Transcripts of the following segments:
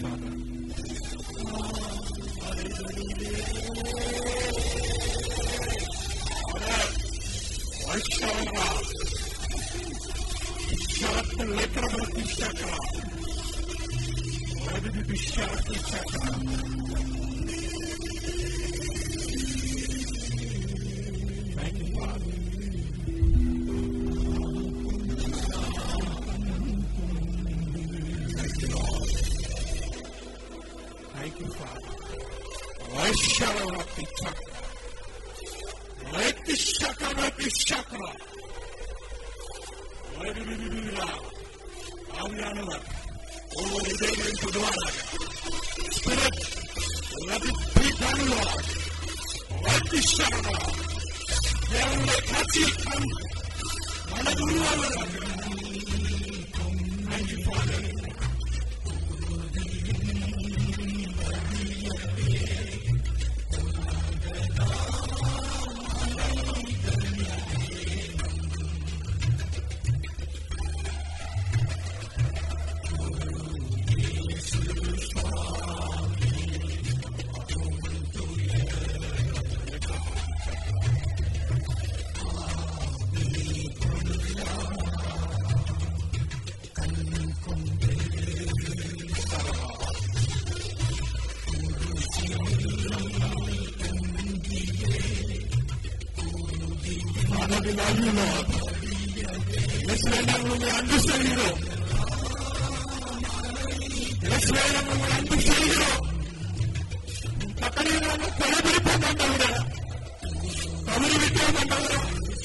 Thank you, Father. Vaishyalati chakra. Leti shakarati chakra. Hallelujah. ஆவியானவர் ஒவ்வொரு இதயங்களையும் தொடுவாராக Spirit, let it be done, Lord. Let it shine, Lord. தேவனுடைய காட்சியில் கண் மனதுருவாவதாக Thank you, Father. Father, we love you, Lord. இயேசுவே, நாங்கள் உங்களை அன்பு செய்கிறோம் இயேசுவே, நாங்கள் உங்களை அன்பு செய்கிறோம் பக்கத்தில் நாங்கள் கொலைபிடிப்போம் ஆண்டவரே தவறி விட்டோம் ஆண்டவரே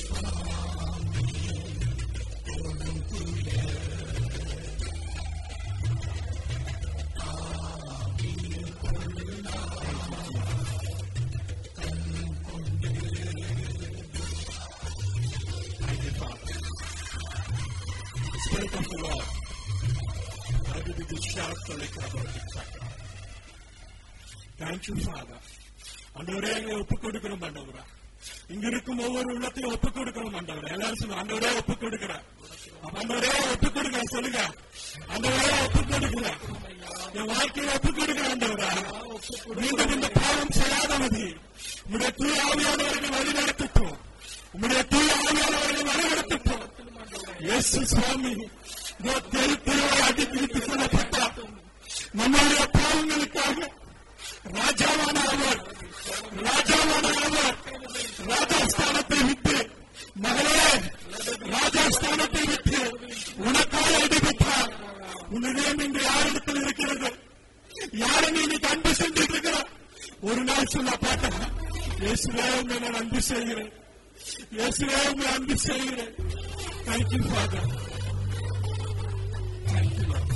Spirit of the Lord. I give you the shout for the cover of the chakra. Thank you, Father. ஆண்டவரே எங்களை ஒப்புக் கொடுக்கிறோம் ஆண்டவரா இங்க இருக்கும் ஒவ்வொரு உள்ளத்தையும் ஒப்புக் கொடுக்கிறோம் ஆண்டவரே எல்லாரும் சொல்லுங்க ஆண்டவரே ஒப்புக் கொடுக்கிறேன் ஆண்டவரே ஒப்புக் கொடுக்கிறேன் சொல்லுங்க ஆண்டவரே ஒப்புக் கொடுக்கிறேன் என் வாழ்க்கையை ஒப்புக் கொடுக்கிறேன் ஆண்டவரா மீண்டும் இந்த பாவம் செய்யாதவதி உங்களுடைய தூய ஆவியானவர்கள் வழி நடத்தட்டும் உங்களுடைய தூய ஆவியானவர்கள் வழி நடத்தட்டும் இயேசு சுவாமி இதோ தெரு தெருவை அடிப்பிடித்து சொல்லப்பட்டார் நம்முடைய பாவங்களுக்காக ராஜாவான அவர் ராஜாவான அவர் ராஜாஸ்தானத்தை விட்டு மகளே ராஜாஸ்தானத்தை விட்டு உனக்காக அடிபட்டார் உன்னிடம் இன்று யாரிடத்தில் இருக்கிறது யாரை நீ இன்னைக்கு அன்பு செஞ்சுட்டு இருக்கிற ஒரு நாள் சொல்ல பாட்டா இயேசுவே உங்களை நான் அன்பு செய்கிறேன் இயேசுவே உங்களை அன்பு செய்கிறேன் Thank you, Father. Thank you, Lord.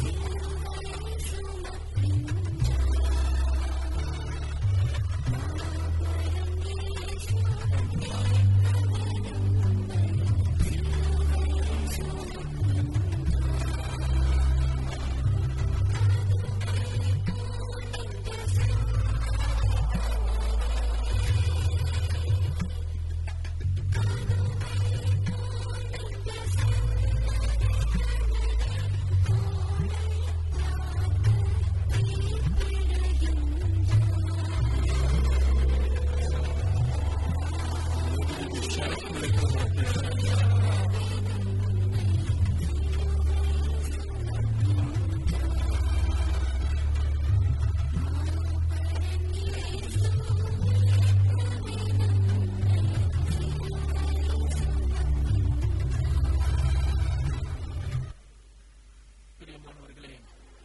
பிரியமானவர்களே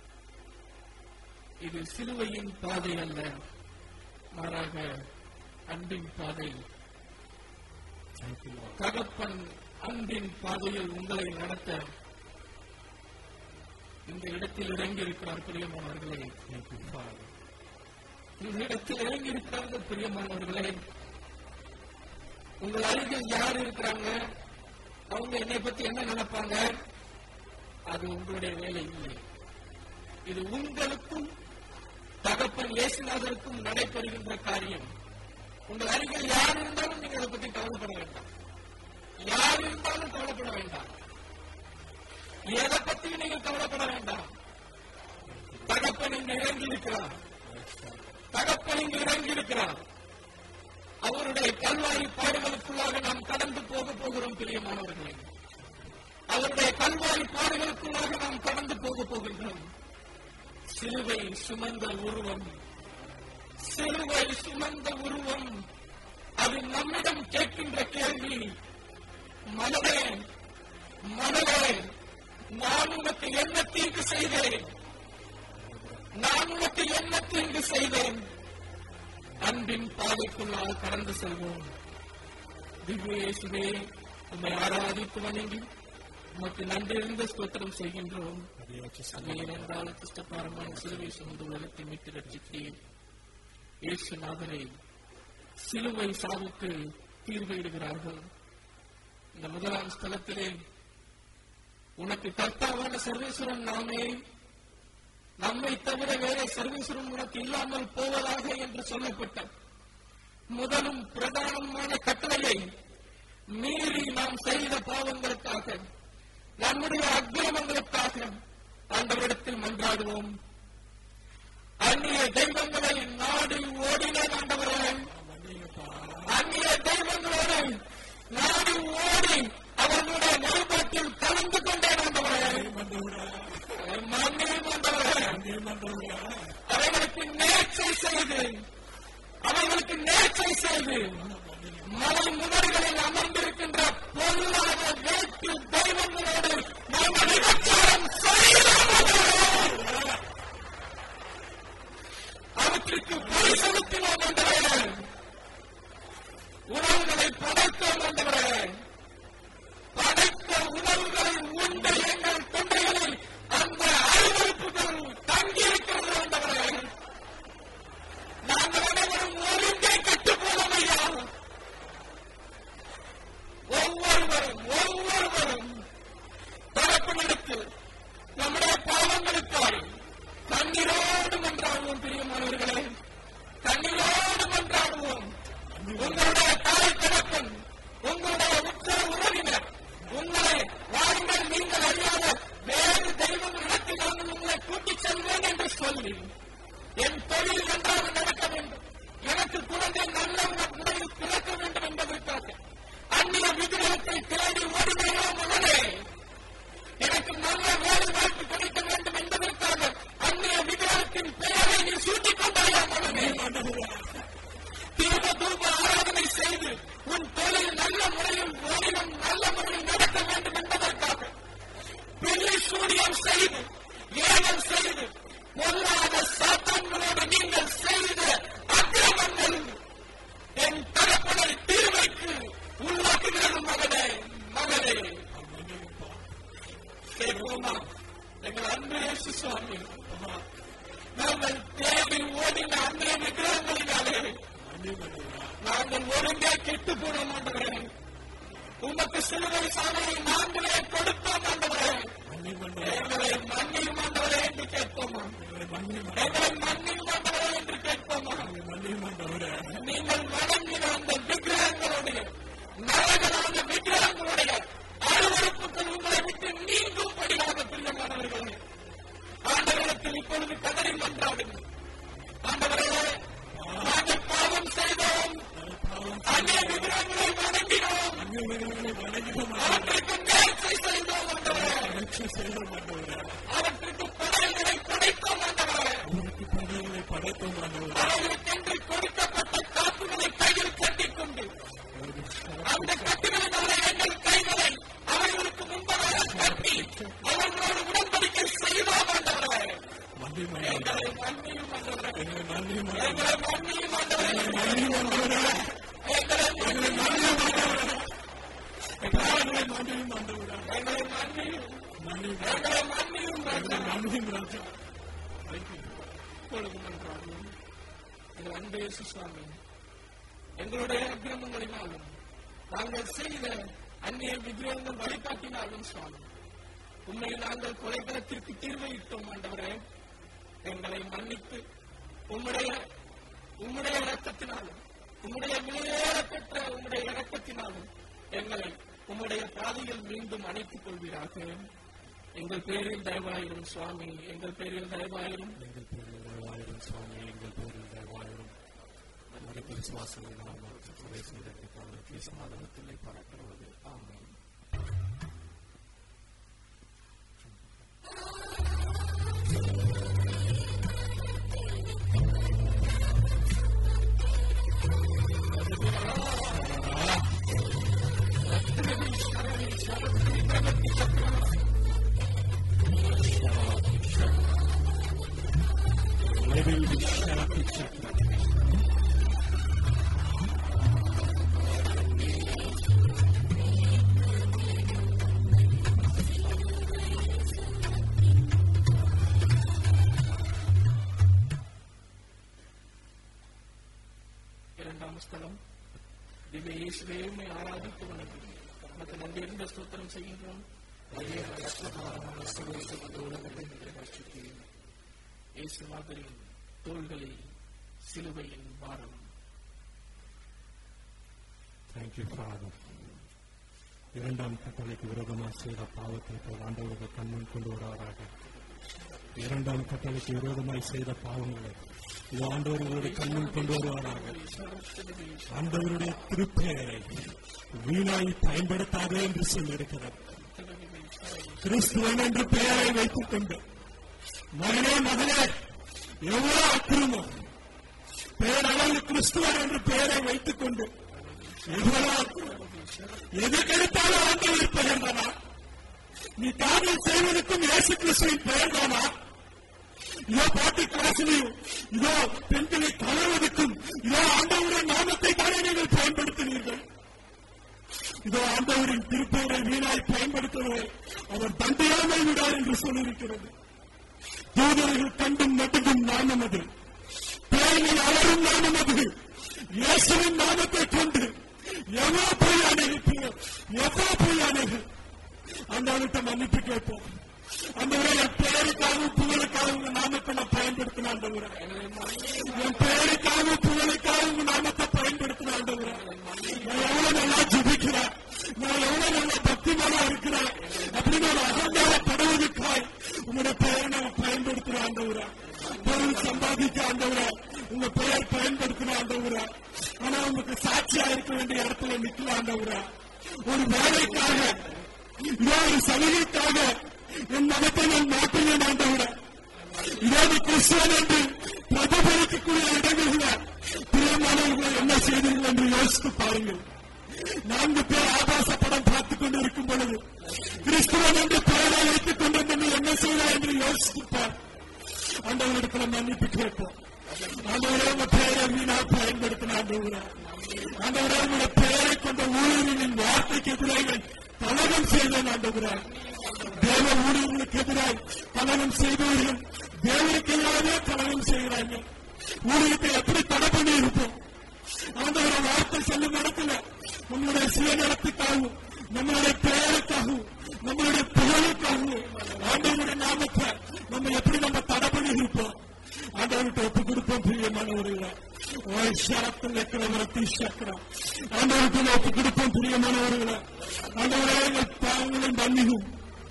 இது சிலுவையின் பாதை அல்ல மாறாக அன்பின் பாதை தகப்பன் அன்பின் பாதையில் உங்களை நடத்த இந்த இடத்தில் இறங்கி இருக்கிறார் பிரியமானவர்களே இந்த இடத்தில் இறங்கி இருக்கிறார்கள் பிரியமானவர்களே உங்கள் அருகில் யார் இருக்கிறாங்க அவங்க என்னை பத்தி என்ன நினைப்பாங்க அது உங்களுடைய வேலை இல்லை இது உங்களுக்கும் தகப்பன் இயேசுநாதருக்கும் நடைபெறுகின்ற காரியம் உங்கள் அருகில் யார் இருந்தாலும் நீங்க அதை பத்தி கவலைப்பட வேண்டாம் யார் இருந்தாலும் கவலைப்பட வேண்டாம் எதை பத்தி நீங்க கவலைப்பட வேண்டாம் தகப்பன் இங்கு இங்கு இறங்கி இருக்கிறார் தகப்பன் இங்கு இறங்கி இருக்கிறார் அவருடைய கல்வாரி பாடுகளுக்குள்ளாக நாம் கடந்து போக போகிறோம் பிரியமானவர்களே அவருடைய கல்வாரி பாடுகளுக்குள்ளாக நாம் கடந்து போக போகின்றோம் சிலுவை சுமந்த உருவம் சிலுவை சுமந்த உருவம் அது நம்மிடம் கேட்கின்ற கேள்வி மனதே மனதே நான் உனக்கு என்ன தீங்கு செய்தேன் நான் உனக்கு என்ன தீங்கு செய்தேன் அன்பின் பாதைக்குள்ளால் கடந்து செல்வோம் திவ்யேசுவே உம்மை ஆராதித்து வணங்கி உமக்கு நன்றிருந்த ஸ்தோத்திரம் செய்கின்றோம் அது ஏனென்றால் கிருஷ்டபாரமான சிலுவை சுமந்து உலகத்தை மீட்டு ரட்சித்தீர் இயேசுநாதரை சிலுவை சாவுக்கு தீர்வையிடுகிறார்கள் இந்த முதலாம் ஸ்தலத்திலே உனக்கு கர்த்தாவான சர்வேஸ்வரன் நாமே நம்மை தவிர வேற சர்வேஸ்வரன் உனக்கு இல்லாமல் போவதாக என்று சொல்லப்பட்ட முதலும் பிரதானமான கட்டளையை மீறி நாம் செய்த பாவங்களுக்காக நம்முடைய அக்கிரமங்களுக்காக ஆண்டவரிடத்தில் மன்றாடுவோம் அந்நிய தெய்வங்களை நாடி ஓடினேன் ஆண்டவரே அந்நிய தெய்வங்களோடு நாடி ஓடி அவர்களுடைய நல்பாட்டில் கலந்து கொண்டேன் ஆண்டவரே மன்னியும் ஆண்டவரே அவர்களுக்கு நேர்ச்சை செய்து அவர்களுக்கு நேர்ச்சை செய்து மலை முகர்களில் அமர்ந்திருக்கின்ற பொருளாத வேட்டு தெய்வங்களோடு நாங்கள் விபச்சாரம் செய்கிறோம் அவற்றிற்கு பொய் செலுத்தினோம் என்றவரே உணவுகளை படைத்தோம் என்றவரே படைத்த உணவுகளை உண்ட எங்கள் தொண்டைகளில் அந்த அறிவிப்புகள் தங்கியிருக்கிறது என்றவரே நாங்கள் அனைவரும் ஒருங்கே கெட்டு போனோம் ஐயா ஒவ்வொருவரும் ஒவ்வொருவரும் தரப்பினருக்கு நம்முடைய பாவங்களுக்காய் கண்ணீரோடு மன்றாடுவோம் பிரியமானவர்களே கண்ணீரோடு மன்றாடுவோம் உங்களுடைய தாய் தகப்பன் உங்களுடைய உற்ற உறவினர் உங்களை வாருங்கள் நீங்கள் அறியாத வேறு தெய்வம் இடத்தில் நான் உங்களை கூட்டிச் செல்வேன் என்று சொல்லி என் தொழில் நன்றாக நடக்க வேண்டும் எனக்கு குழந்தை நல்ல முறையில் பிறக்க வேண்டும் என்பதற்காக அந்நிய விக்கிரகத்தை தேடி ஓடுகிறோ மகனே எனக்கு நல்ல வேலை வாய்ப்பு கிடைக்க வேண்டும் என்பதற்காக அந்நிய விக்கிரகத்தின் பெயரை நீ சூட்டிக் கொண்டாயா மகனே தீப தூப ஆராதனை செய்து உன் தொழில் நல்ல முறையில் ஓடினம் நல்ல முறையில் நடக்க வேண்டும் என்பதற்காக பிள்ளை சூரியம் செய்து ஏவல் செய்து பொல்லாத சாத்தான்களோடு நீங்கள் செய்த அக்கிரமங்கள் என் தகப்பனை தீர்வைக்கு உள்ளாக்குகிறது மகனே மகனே கேட்போமா எங்கள் அன்பு இயேசு சுவாமி நாங்கள் தேடி ஓடின அன்றைய விக்கிரகங்களினாலே நாங்கள் ஒழுங்கே கெட்டு போட மாட்டவரே உமக்கு சிலுவை சாதனை நாங்களே கொடுத்தோம் ஆண்டவரே எங்களை மன்னியும் ஆண்டவரே என்று கேட்போமா எங்களை மன்னியும் ஆண்டவரே என்று கேட்போமா நீங்கள் வணங்கின அந்த விக்கிரகங்களுடைய நரகரான விக்கிரகங்களுடைய அருவறுப்புகள் உங்களை விட்டு நீங்கும்படியாக பிரியமானவர்களே ஆண்டவரத்தில் இப்பொழுது கதறி மன்றாடுங்கள் ஆண்டவரே நாங்கள் பாவம் செய்தோம் அந்நிய விக்கிரகங்களை வணங்கினோம் அவற்றுக்கு நேர்ச்சை செய்தோம் ஆண்டவரே அவற்றுக்கு படைகளை படைத்தோம் ஆண்டவரே அவர்களுக்கென்று கொடுக்கப்பட்ட காப்புகளை கையில் கட்டிக்கொண்டு அந்த கட்டுகளினால எங்கள் கைகளை அவர்களுக்கு முன்பதாக கட்டி அவர்களோடு உடன்படிக்கை செய்தோம் ஆண்டவரே எங்களை மன்னியும் ஆண்டவரே எங்களை மன்னியும் ஆண்டவரே எங்களை மன்னியும் எங்களை மன்னியும் எங்களை மன்னியும் ராஜா இப்பொழுது மன்றாடுவோம் எங்கள் அன்பே சுவாமி எங்களுடைய அக்கிரமங்களினாலும் நாங்கள் செய்த அந்நிய விக்கிரகங்கள் வழிகாட்டினாலும் சுவாமி உண்மை நாங்கள் கொலைகளத்திற்கு தீர்வையிட்டோம் ஆண்டவரே எங்களை மன்னித்து உம்முடைய உம்முடைய இரக்கத்தினாலும் உம்முடைய விலையேற பெற்ற உம்முடைய இரக்கத்தினாலும் எங்களை உம்முடைய பாதையில் மீண்டும் அணைத்துக் கொள்வீராக எங்கள் பேரில் தயவாயிரும் சுவாமி எங்கள் பேரில் தயவாயிரும் எங்கள் பேரில் தயவாயிரும் சுவாமி எங்கள் பேரில் தயவாயிரும் நம்முடைய விசுவாசங்கள் நாம் சபை செய்ததற்கான சமாதானத்திலே பரப்புவது ஆமென் Living the Sharaki Chakra. இரண்டாம் ஸ்தலம் திவ்ய இயேசுவே உம்மை ஆராதித்து வணங்குகிறோம் உமக்கு நன்றி இருந்த ஸ்தோத்திரம் செய்கின்றோம் அதே ரட்சகரான சர்வேஸ்வரன் இந்த உலகத்தை நீங்கள் ரட்சித்தீர். இயேசு மாதிரியின் தோள்களில் சிலுவையின் பாரம் Thank you, Father. இரண்டாம் கட்டளைக்கு விரோதமாக செய்த பாவத்தை போல் ஆண்டவருக்கு கண்முன் கொண்டு வருவாராக இரண்டாம் கட்டளைக்கு விரோதமாய் செய்த பாவங்களை இது ஆண்டவர்களுடைய கண்முன் கொண்டு வருவாராக ஆண்டவருடைய திருப்பெயரை வீணாய் பயன்படுத்தாதே என்று சொல்லியிருக்கிறார் கிறிஸ்துவன் என்று பெயரை வைத்துக் கொண்டு மகனே மகனே எவ்வளவு அக்கிரமம் பேரளவு கிறிஸ்துவன் என்று பெயரை வைத்துக் கொண்டு எவ்வளவு அக்கிரமம் எதுக்கெடுத்தாலும் ஆண்டவர் பெயர் தானா நீ காதல் செய்வதற்கும் இயேசு கிறிஸ்துவின் பெயர் தானா இதோ பாட்டு கடைசிலையும் இதோ பெண்களை கலவதற்கும் இதோ ஆண்டவருடைய நாமத்தை தானே நீங்கள் பயன்படுத்தினீர்கள் இதோ ஆண்டவரின் திருப்பெயரை வீணாய் பயன்படுத்துவதை அவர் தண்டையாமல் விடார் என்று சொல்லியிருக்கிறது தூதர்கள் கண்டும் நடுங்கும் நாமம் அது பேரில் அலரும் நாமம் அது இயேசுவின் நாமத்தை கொண்டு எவ்வளவு போய் அணுகிப்பீங்க எவ்வளவு போய் அணுகு அந்த மன்னிப்பு கேட்போம் அந்த என் பெயருக்காகவும் புகழுக்காகவும் உங்க நாமத்தை நான் பயன்படுத்தின ஆண்டவரே என் பெயருக்காகவும் புகழுக்காகவும் உங்க நாமத்தை பயன்படுத்தின ஆண்டவரே நான் எவ்வளவு நல்லா ஜபிக்கிறேன் நான் எவ்வளவு நல்ல பக்திமானா இருக்கிறேன் அப்படின்னு ஒரு அகங்காரப்படுவதற்காய் உங்களுடைய பெயரை நான் பயன்படுத்துற ஆண்டவரே பொருள் சம்பாதிக்க ஆண்டவரே உங்க பெயர் பயன்படுத்தின ஆண்டவரே ஆனா உங்களுக்கு சாட்சியா இருக்க வேண்டிய இடத்துல நிக்கல ஆண்டவரே ஒரு வேலைக்காக இதோ ஒரு சலுகைக்காக என் மதத்தை நான் மாற்றினேன் ஆண்டவரே இதோ நீ கிறிஸ்துவன் என்று பிரதிபலிக்கக்கூடிய இடங்களில் பிரியமானவர்களை என்ன செய்தீர்கள் என்று யோசித்து பாருங்கள் நான்கு பேர் ஆபாச படம் பார்த்துக் கொண்டு இருக்கும் பொழுது கிறிஸ்துவன் என்று பெயரை வைத்துக் கொண்டு நீ என்ன செய்தார் என்று யோசித்துப்பார் ஆண்டவரிடத்துல மன்னிப்பு கேட்போம் ஆண்டவரே உங்க பெயரை வீணா பயன்படுத்தின ஆண்டவரே ஆண்டவரே உங்களுடைய பெயரை கொண்ட ஊழியர்களின் வார்த்தைக்கு எதிராக கலகம் செய்தேன் ஆண்டவரே தேவ ஊழியர்களுக்கு எதிராக கலகம் செய்தவர்கள் தேவனுக்கு எதிராகவே கலகம் செய்கிறாங்க ஊழியத்தை எப்படி தடை பண்ணி இருப்போம் ஆண்டவரை வார்த்தை சொல்லும் இடத்துல நம்மளுடைய சுயநலத்துக்காகவும் நம்மளுடைய பெயருக்காகவும் நம்மளுடைய புகழுக்காகவும் ஆண்டவருடைய நாமத்தை நம்ம எப்படி நம்ம தடை பண்ணி இருப்போம் ஆண்டவர்கிட்ட ஒப்பு கொடுப்போம் பிரியமானவர்களே சரத்தில் இருக்கிறவரத்தி சக்கரம் ஆண்டவர்கிட்ட ஒப்பு கொடுப்போம் பிரியமானவர்களே ஆண்டவரே எங்கள் பாவங்களை மன்னியும்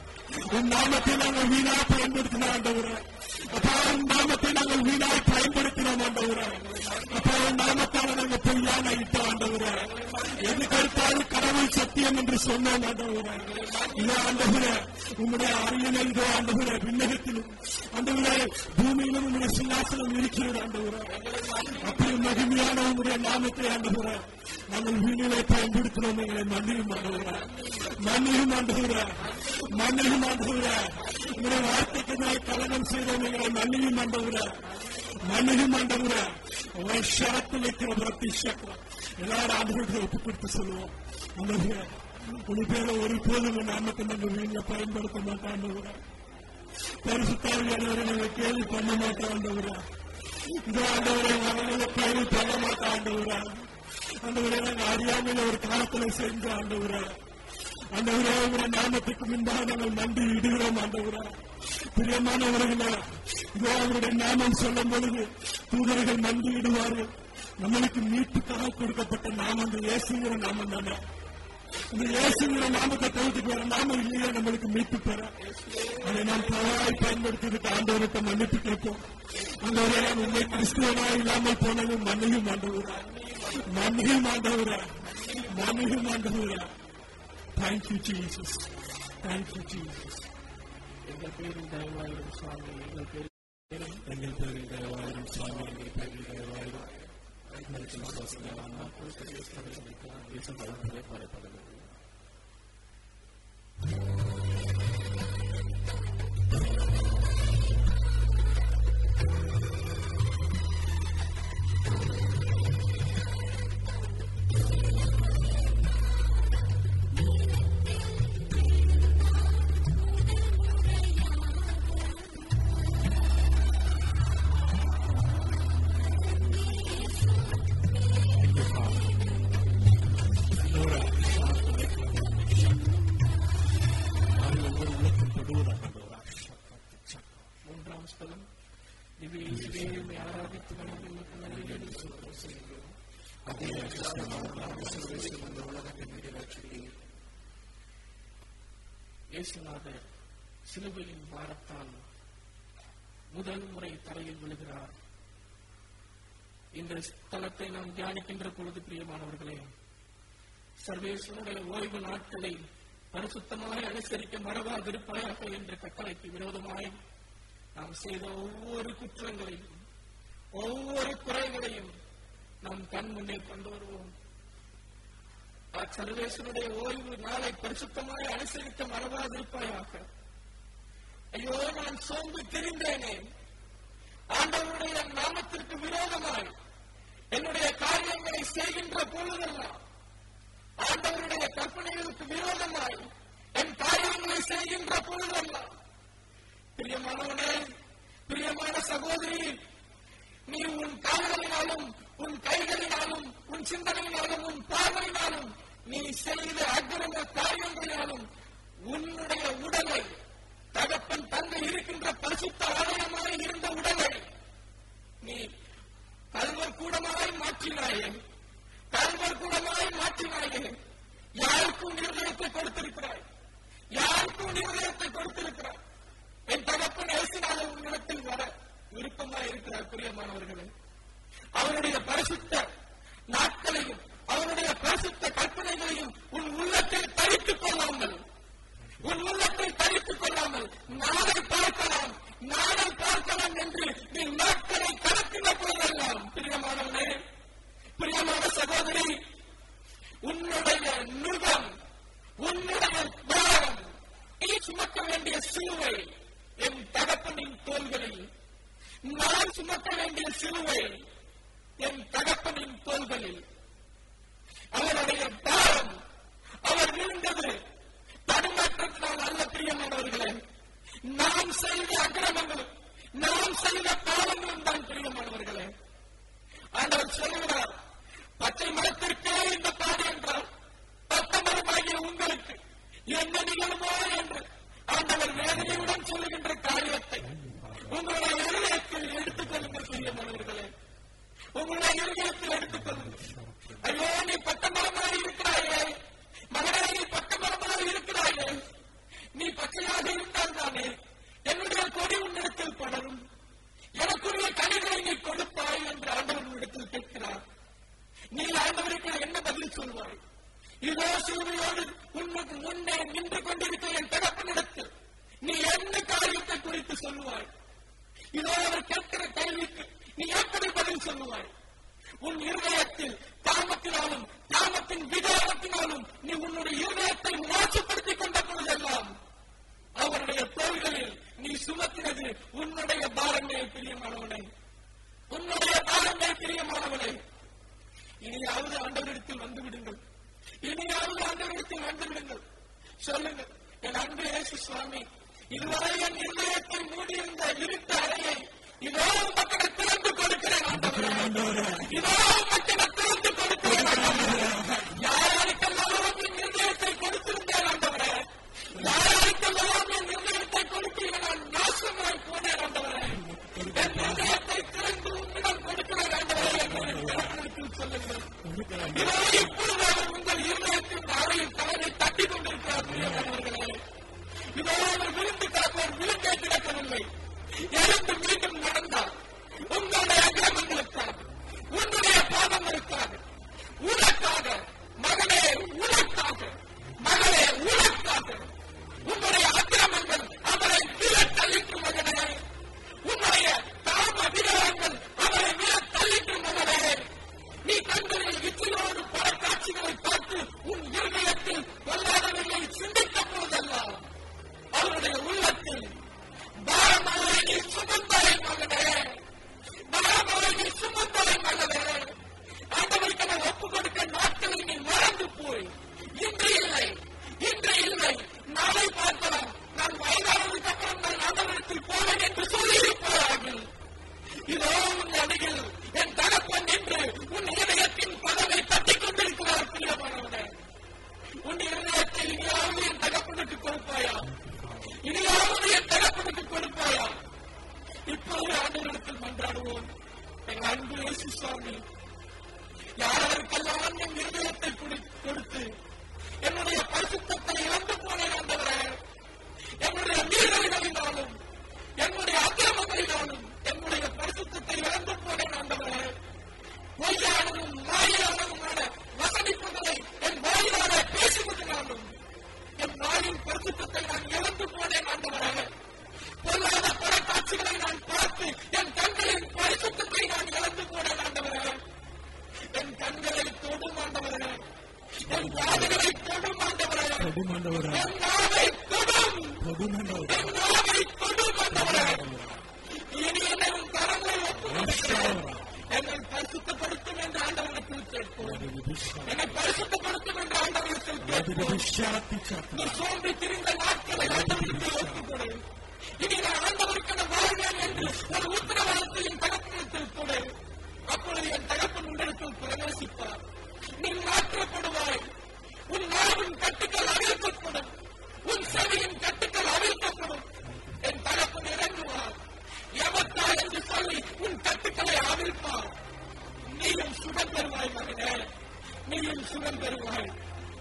உன் நாமத்தை நாங்கள் வீணா பயன்படுத்தின ஆண்டவரே அப்பா உன் நாமத்தை நாங்கள் வீணாய் பயன்படுத்தினோம் ஆண்டவரே அப்பா உன் நாமத்தால நாங்கள் பொய்யான இட்ட ஆண்டவரே எது கருத்தாலும் கடவுள் சத்தியம் என்று சொன்னோம் ஆண்டவரே இதோ ஆண்டவரே உங்களுடைய அரியணை இதோ ஆண்டவரே விண்ணகத்திலும் ஆண்டவரே பூமியிலும் உங்களுடைய சிங்காசனம் இருக்கிறது ஆண்டவரே அப்படி மகிமையான உங்களுடைய நாமத்தை ஆண்டவரே நாங்கள் வீணிலே பயன்படுத்தினோம் எங்களை மன்னியும் ஆண்டவரே மன்னியும் ஆண்டவரே மன்னியும் ஆண்டவரே உங்களுடைய வார்த்தைக்கு நான் கலனம் செய்தோம் எங்களை மன்னியும் ஆண்டவரே மன்னியும் ஆண்டவரே உங்களை ஷரத்தில் இருக்கிற பிரத்தி சக்கரம் எல்லாரும் ஆண்டவர்களை ஒப்பு கொடுத்து சொல்லுவோம் ஆண்டவரே உன் பேர ஒரு போதும் நாமத்தை நாங்கள் வீணில பயன்படுத்த மாட்டோம் ஆண்டவரே பரிசுத்தாவியானவரை நாங்கள் கேள்வி பண்ண மாட்டோம் ஆண்டவரே இந்த ஆண்டவரை வரங்களை கேள்வி பண்ண மாட்டோம் ஆண்டவரே ஆண்டவரே நாங்கள் அறியாமல் ஒரு காலத்துல செஞ்ச ஆண்டவரே ஆண்டவரே உங்களுடைய நாமத்துக்கு முன்பாக நாங்கள் நன்றி இடுகிறோம் ஆண்டவரே பிரியமானவர்களே இதோ அவருடைய நாமம் சொல்லும் பொழுது தூதர்கள் நன்றி இடுவார்கள் நம்மளுக்கு மீட்புக்காக கொடுக்கப்பட்ட நாமம் அந்த இயேசுங்கிற நாமம் தானே இந்த இயேசுங்கிற நாமத்தை தவிர்த்துட்டு வர நாமம் இல்லையே நம்மளுக்கு மீட்பு பெற அதை நாம் தவறாய் பயன்படுத்திட்டு ஆண்டவர்கிட்ட மன்னிப்பு கேட்போம் ஆண்டவரே நான் உண்மை கிறிஸ்துவனா இல்லாமல் போனதும் மன்னியும் ஆண்டவரா மன்னியும் ஆண்டவரா மன்னியும் ஆண்டவரா தேங்க்யூ ஜீசஸ் தேங்க்யூ ஜீசஸ் எங்கள் பேரில் தயவாயிரும் சுவாமி எங்கள் பேரில் எங்கள் பேரில் தயவாயிரும் சுவாமி எங்கள் பேரில் தயவாயிரும் எங்களுக்கு விசுவாசம் அம்மா குறித்து தேசம் வளர்ப்பதை பரப்படுகிறது மூன்றாம் ஸ்தலம் திவ்ய இயேசுவே உம்மை ஆராதித்து வணங்கி உமக்கு நன்றி என்று சொல்கிறோம் செய்கிறோம் அதே அந்த உலகத்தின் மீது ரட்சித்தீர் இயேசுநாதர் சிலுவையின் பாரத்தால் முதல் முறை தரையில் விழுகிறார் இந்த ஸ்தலத்தை நாம் தியானிக்கின்ற பொழுது பிரியமானவர்களே சர்வேஸ்வருடைய ஓய்வு நாட்களை பரிசுத்தமாய் அனுசரிக்க மறவாதிருப்பாயாக என்ற கட்டளைக்கு விரோதமாய் நாம் செய்த ஒவ்வொரு குற்றங்களையும் ஒவ்வொரு குறைகளையும் நாம் கண் முன்னே கொண்டு வருவோம் சர்வேஸ்வருடைய ஓய்வு நாளை பரிசுத்தமாய் அனுசரிக்க மறவாதிருப்பாயாக ஐயோ நான் சோர்ந்து தெரிந்தேனே ஆண்டவருடைய நாமத்திற்கு விரோதமாய் என்னுடைய காரியங்களை செய்கின்ற பொழுதெல்லாம் ஆண்டவருடைய கற்பனைகளுக்கு விரோதமாய் என் காரியங்களை செய்கின்ற பொழுதெல்லாம் பிரியமானவனே பிரியமான சகோதரி நீ உன் கால்களினாலும் உன் கைகளினாலும் உன் சிந்தனையினாலும் உன் பார்வையினாலும் நீ செய்த அக்கிரம காரியங்களினாலும் உன்னுடைய உடலை தகப்பன் தந்தை இருக்கின்ற பரிசுத்த ஆலயமாய் இருந்த உடலை நீ கல்வர் கூடமாய் மாற்றினாயே கல்வர் கூடமாய் மாற்றினாயே யாருக்கும் நிர்ணயத்தை கொடுத்திருக்கிறாய் யாருக்கும் நிர்ணயத்தை கொடுத்திருக்கிறாய் என் தகப்பன் இயேசுநாத உன்னிடத்தில் வர விருப்பமா இருக்கிறார் பிரியமானவர்களே அவருடைய பரிசுத்த நாட்களையும் அவருடைய பரிசுத்த கற்பனைகளையும் உன் உள்ளத்தில் தரித்துக் கொள்ளாமல் உன் உள்ளத்தை தரித்துக் கொள்ளாமல் நாளை பார்க்கலாம் நாளை பார்க்கலாம் என்று நீ நாட்களை கடத்தின போதெல்லாம் பிரியமானவனே பிரியமான சகோதரி உன்னுடைய நுகம் உன்னுடைய பாரம் நீ சுமக்க வேண்டிய சிலுவை என் தகப்பனின் தோள்களில் நான் சுமக்க வேண்டிய சிலுவை என் தகப்பனின் தோள்களில் அவருடைய பாரம் அவர் விழுந்தது தடுமாற்றத்தினால் அல்ல பிரியமானவர்களே நாம் செய்த அக்கிரமங்களும் நாம் செய்த பாவங்களும் தான் பிரியமானவர்களே ஆண்டவர் சொல்லுகிறார் பச்சை மரத்திற்கே இந்த பாடு என்றால் பத்த மரமாகிய உங்களுக்கு என்ன நிகழுமோ என்று ஆண்டவர் வேதனையுடன் சொல்லுகின்ற காரியத்தை உங்களுடைய இருதயத்தில் எடுத்துக் கொள்ளுங்கள் பிரியமானவர்களே உங்களுடைய இருதயத்தில் எடுத்துக் கொள்ளுங்கள் ஐயோ நீ பட்ட மரமாக இருக்கிறாயே மகனே நீ பட்ட மரமாக இருக்கிறாயே நீ பச்சையாக இருந்தால் தானே என்னுடைய கொடி உன்னிடத்தில் படரும் எனக்குரிய கனிகளை நீ கொடுப்பாய் என்று ஆண்டவர் இடத்தில் கேட்கிறார் நீ ஆண்டவருக்கு என்ன பதில் சொல்வாய் இதோ சிலுவையோடு உன்னுக்கு முன்னே நின்று கொண்டிருக்கிற என் தகப்பனிடத்தில் நீ என்ன காரியத்தை குறித்து சொல்லுவாய் இதோ அவர் கேட்கிற கேள்விக்கு நீ எப்படி பதில் சொல்லுவாய் உன் இருதயத்தில் காமத்தினாலும் காமத்தின் விகாரத்தினாலும் நீ உன்னுடைய இருதயத்தை மாசுபடுத்திக் கொண்ட பொழுதெல்லாம் அவருடைய தோள்களில் நீ சுமத்தினது உன்னுடைய பாரமே பிரியமானவனை உன்னுடைய பாரமே பிரியமானவனை இனியாவது ஆண்டவரிடத்தில் வந்து விடுங்கள் இனியாவது ஆண்டவரிடத்தில் வந்து விடுங்கள் சொல்லுங்கள் என் அன்பு இயேசு சுவாமி இதுவரை என் இருதயத்தை மூடியிருந்த இருட்ட அறையை இதோ மக்களை திறந்து கொடுக்கிறேன் ஆண்டவரே இதோ மக்களை திறந்து கொடுக்கிறேன் ஆண்டவரே யாருக்கெல்லாம் என் இருதயத்தை கொடுத்திருந்தேன் ஆண்டவரே யாருக்கெல்லாம் என் இருதயத்தை கொடுத்தீங்க நான் நாசமாய் போனேன் ஆண்டவரே என் இருதயத்தை திறந்து உன்னிடம் கொடுக்கிறேன் ஆண்டவரே என்று சொல்லுங்கள் இதோ இப்பொழுது அவர் உங்கள் இருதயத்தின் அறையில் தலைமை தொடும் ஆண்டவரே என் நாவை தொடும் தொடும் ஆண்டவரே என் நாவை தொடும் ஆண்டவரே இனி என்னை உன் கரங்களில் ஒப்புக்கொடுக்கிறேன் என்னை பரிசுத்தப்படுத்தும் என்று ஆண்டவனுக்கு கேட்போம் என்னை பரிசுத்தப்படுத்தும் என்று ஆண்டவனுக்கு கேட்போம் நீ சோம்பி திரிந்த நாட்களை ஆண்டவருக்கு ஒப்புக்கொடு இனி நான் ஆண்டவருக்கென வாழ்வேன் என்று ஒரு உத்தரவாதத்தையும் தகப்பனத்தில் கொடு அப்பொழுது என் தகப்பன் உன்னிடத்தில் பிரவேசிப்பார் நீ மாற்றப்படுவாய் உன் நாவின் கட்டுக்கள் அவிழ்க்கப்படும் உன் செவியின் கட்டுக்கள் அவிழ்க்கப்படும் என் தகப்பன் இறங்குவார் எவத்தா என்று சொல்லி உன் கட்டுக்களை அவிழ்ப்பார் நீயும் சுகம் பெறுவாய் மகனே நீயும் சுகம் பெறுவாய்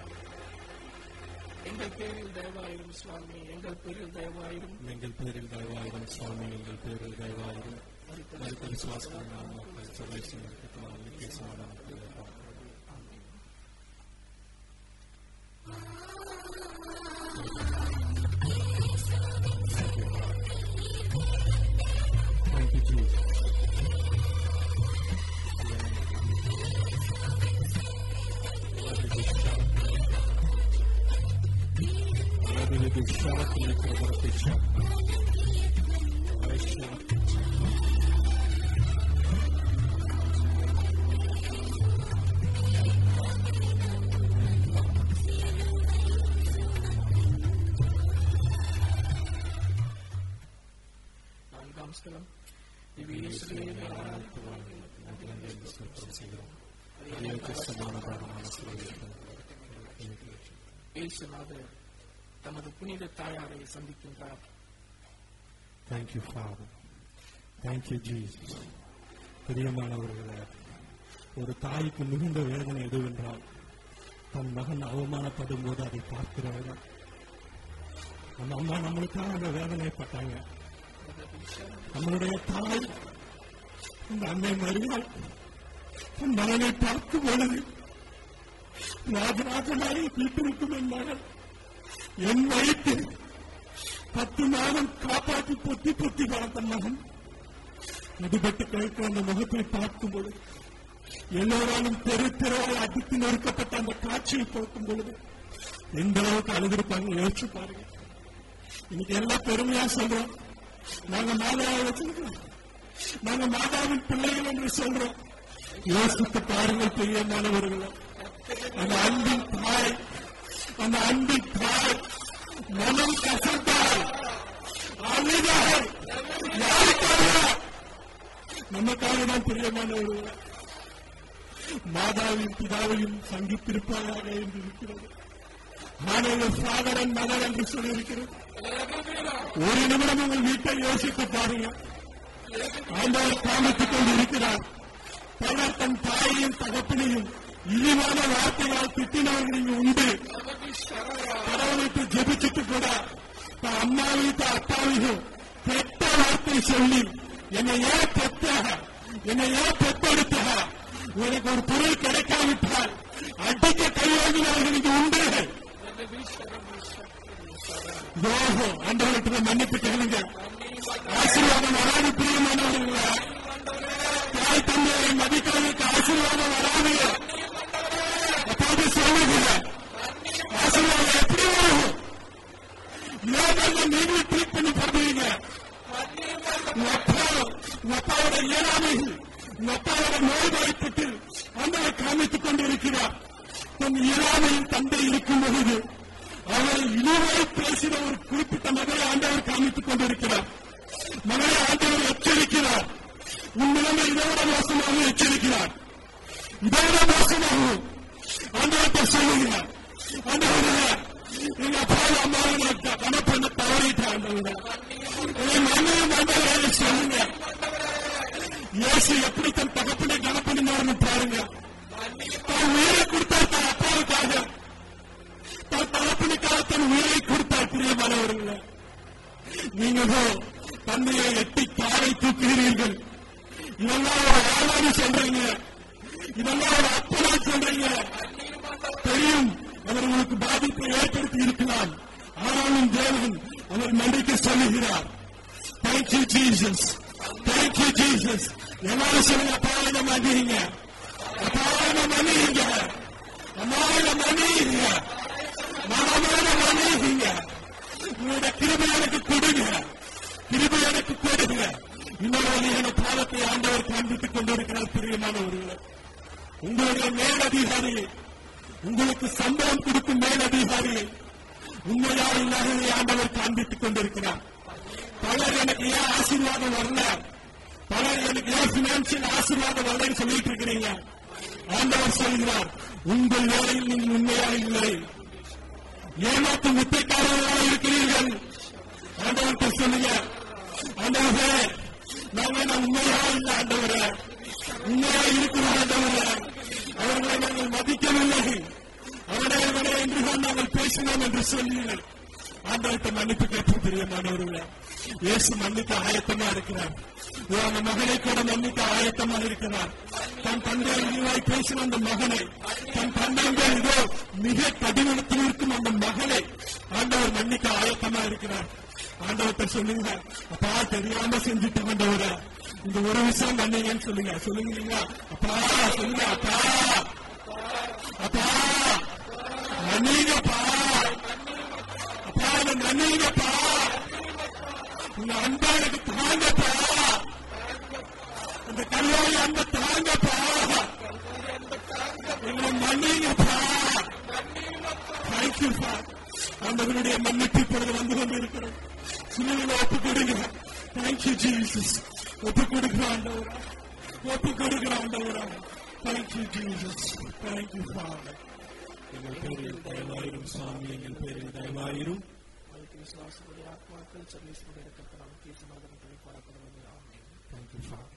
எங்கள் பேரில் தயவாயிரும் சுவாமி எங்கள் பேரில் தயவாயிரும் எங்கள் பேரில் தயவாயிரம் சுவாமி எங்கள் பேரில் தயவாயிரம் மறுத்த விசுவாசம் நாம் மக்கள் சர்வேஸ்வரனுக்கு சமாதானத்தில் Thank you, Jesus. Hallelujah. Hallelujah. Shout to the Lord of the shout. I shout. நான்காம் ஸ்தலம் இது இயேசுவே இயேசுநாதர் தமது புனித தாயாரை சந்திக்கின்றார் Thank you, Father. Thank you, Jesus. பிரியமானவர்களே ஒரு தாய்க்கு மிகுந்த வேதனை எதுவென்றால் தன் மகன் அவமானப்படும் போது அதை பார்க்கிறவர்கள் அந்த அம்மா நம்மளுக்காக அந்த வேதனைப்பட்டாங்க நம்மளுடைய தாய் இந்த அன்னை மறியால் தன் மகனை பார்க்கும் பொழுது ராஜராஜனாய் வீட்டிருக்கும் என் மகன் என் வயிற்றில் பத்து மாதம் காப்பாற்றி பொத்தி பொத்தி வளர்த்த மகன் அடிபட்டு கிடக்கிற அந்த முகத்தை பார்க்கும் பொழுது எல்லோராலும் தெரு தெருவால் அடித்து நொறுக்கப்பட்ட அந்த காட்சியை பார்க்கும் பொழுது எந்த அளவுக்கு அழுதிருப்பாங்க யோசிச்சு பாருங்க இன்னைக்கு எல்லாம் பெருமையா சொல்றோம் நாங்க மாதாவை வச்சிருக்கிறோம் நாங்க மாதாவின் பிள்ளைகள் என்று சொல்றோம் யோசித்து பாருங்கள் பிரியமானவர்களே அந்த அன்பின் தாய் அந்த அன்பின் தாய் மனம் கசந்தால் அழுதால் யாருக்காக நமக்காக தான் பிரியமானவர்களே மாதாவின் பிதாவையும் சந்தித்திருப்பாயாக என்று இருக்கிறது ஆனால் ஃபாதர் அண்ட் மதர் என்று சொல்லியிருக்கிறது ஒரு நிமிடம் உங்கள் வீட்டை யோசித்து பாருங்க ஆண்டவர் காமித்துக் கொண்டிருக்கிறார் பலர் தன் தாயையும் தகப்பனையும் இழிவான வார்த்தையால் திட்டினவர்கள் இங்கு உண்டு கடவுளுக்கு ஜெபிச்சுட்டு கூட தன் அம்மாவையும் தன் அப்பாவையும் கெட்ட வார்த்தை சொல்லி என்னை ஏன் பெற்றாக என்னை ஏன் பெற்றெடுத்தாக உனக்கு ஒரு பொருள் கிடைக்காவிட்டால் அடிக்க கையோகினவர்கள் இங்கு உண்டு யோகோ ஆண்டவர்கிட்ட மன்னிப்பு கேளுங்க ஆசீர்வாதம் வராது பிரியமானவர்களா தாய் தந்தையை மதிக்கிறதுக்கு ஆசீர்வாதம் வராது அப்போது சொல்லுகிறேன் ஆசீர்வாதம் எப்படி வரும் யோகம் நீங்களும் ட்ரீட் பண்ணி பண்ணுவீங்க உங்க அப்பா உங்க அப்பாவோட இயலாமைகள் உங்க அப்பாவோட நோய்வாய்ப்பட்டு ஆண்டவர் காமித்துக் கொண்டிருக்கிறார் தன் இயலாமையில் தந்தை இருக்கும் பொழுது அவரை இழிவாய் பேசின ஒரு குறிப்பிட்ட மகளை ஆண்டவர் காமித்துக் கொண்டிருக்கிறார் மகளை ஆண்டவர் எச்சரிக்கிறார் உன் நிலைமை இதோட மோசமாக எச்சரிக்கிறார் இதோட மோசமாகும் ஆண்டவர்கிட்ட சொல்லுகிறார் ஆண்டவரே எங்க அப்பாவும் அம்மாவும் நான் கணப்பண்ண தவறிட்டேன் ஆண்டவரே என் மண்ணையும் ஆண்டவரே சொல்லுங்க இயேசு எப்படி தன் தகப்பனை கணப்பண்ணினார்னு பாருங்க தான் உயிரை கொடுத்தார் தன் அப்பாவுக்காக தன் தகப்பனுக்காக தன் உயிரை கொடுத்தார் பிரியமானவர்களே நீங்களோ தந்தையை எட்டி காலை தூக்குகிறீர்கள் இதெல்லாம் ஒரு ஆளான்னு சொல்றீங்க இதெல்லாம் ஒரு அப்பனா சொல்றீங்க தெரியும் அவர் உங்களுக்கு பாதிப்பை ஏற்படுத்தி இருக்கலாம் ஆனாலும் தேவன் அவர் நன்றிக்கு சொல்லுகிறார் தேங்க்யூ ஜீசஸ் தேங்க்யூ ஜீசஸ் எல்லாரும் சொல்லுங்க அப்பாவின மன்னிங்க அப்பாவின மன்னிங்க அம்மாவின மன்னிங்க மனமான மனைவிங்க உங்களோட கிருபை எனக்கு கொடுங்க கிருபை எனக்கு கொடுங்க இன்னொரு வகையான பாவத்தை ஆண்டவர் காண்பித்துக் கொண்டிருக்கிறார் பிரியமானவர்களே உங்களுடைய மேலதிகாரியை உங்களுக்கு சம்பளம் கொடுக்கும் மேலதிகாரியை உண்மையா இல்லாததை ஆண்டவர் காண்பித்துக் கொண்டிருக்கிறார் பலர் எனக்கு ஏன் ஆசீர்வாதம் வரல பலர் எனக்கு ஏன் பினான்சியல் ஆசீர்வாதம் வரலன்னு சொல்லிட்டு இருக்கிறீங்க ஆண்டவர் சொல்கிறார் உங்கள் வேலையில் நீங்கள் உண்மையா இல்லை ஏமாத்து முத்தைக்காரர்களாக இருக்கிறீர்கள் ஆண்டவர்கிட்ட சொல்லுங்க ஆண்டவரே நாங்க நான் உண்மையா இல்லை ஆண்டவரே உண்மையா இருக்கிறோம் ஆண்டவரே அவர்களை நாங்கள் மதிக்கவில்லை அவனே அவனே என்றுதான் நாங்கள் பேசினோம் என்று சொல்லுங்கள் ஆண்டவர்கிட்ட மன்னிப்பு கேட்பு பிரியமானவர்களே இயேசு மன்னிக்க ஆயத்தமா இருக்கிறார் ஓ, அந்த மகனை கூட மன்னிக்க ஆயத்தமா இருக்கிறார் தன் தந்தை இழிவாய் பேசின அந்த மகனை தன் தந்தை இதோ மிக கடினத்தில் இருக்கும் அந்த மகனை ஆண்டவர் மன்னிக்க ஆயத்தமா இருக்கிறார் ஆண்டவர்கிட்ட சொல்லுங்க அப்பா தெரியாம செஞ்சுட்டு ஆண்டவரை இந்த ஒரு விஷயம் பண்ணீங்கன்னு சொல்லுங்க சொல்லுங்க அப்பா சொல்லுங்க அப்பா அப்பா மன்னிங்கப்பா அப்பா என்ன மன்னிங்கப்பா உங்க அன்பா எனக்கு தாங்கப்பா அந்த கல்வாரி அன்பை தாங்கப்பா எங்களை மன்னிங்கப்பா தேங்க்யூப்பா ஆண்டவருடைய மன்னிப்பு இப்பொழுது வந்து கொண்டு இருக்கிறோம் சிலுவையில் ஒப்பு கொடுங்க தேங்க்யூ ஜீசஸ் ஒப்பு கொடுக்கிற ஆண்டவரா ஒப்பு கொடுக்கிற ஆண்டவரா தேங்க்யூ ஜீசஸ் தேங்க்யூ ஃபாதர் எங்கள் பேரில் தயவாயிரும் சாமி எங்கள் பேரில் தயவாயிரும் வாழ்க்கை விசுவாசத்துடைய ஆத்மாக்கள் சர்வீஸ்வருடைய கருத்து நமக்கு சமாதானத்தை பாடப்படுவது ஆமென் தேங்க்யூ ஃபாதர்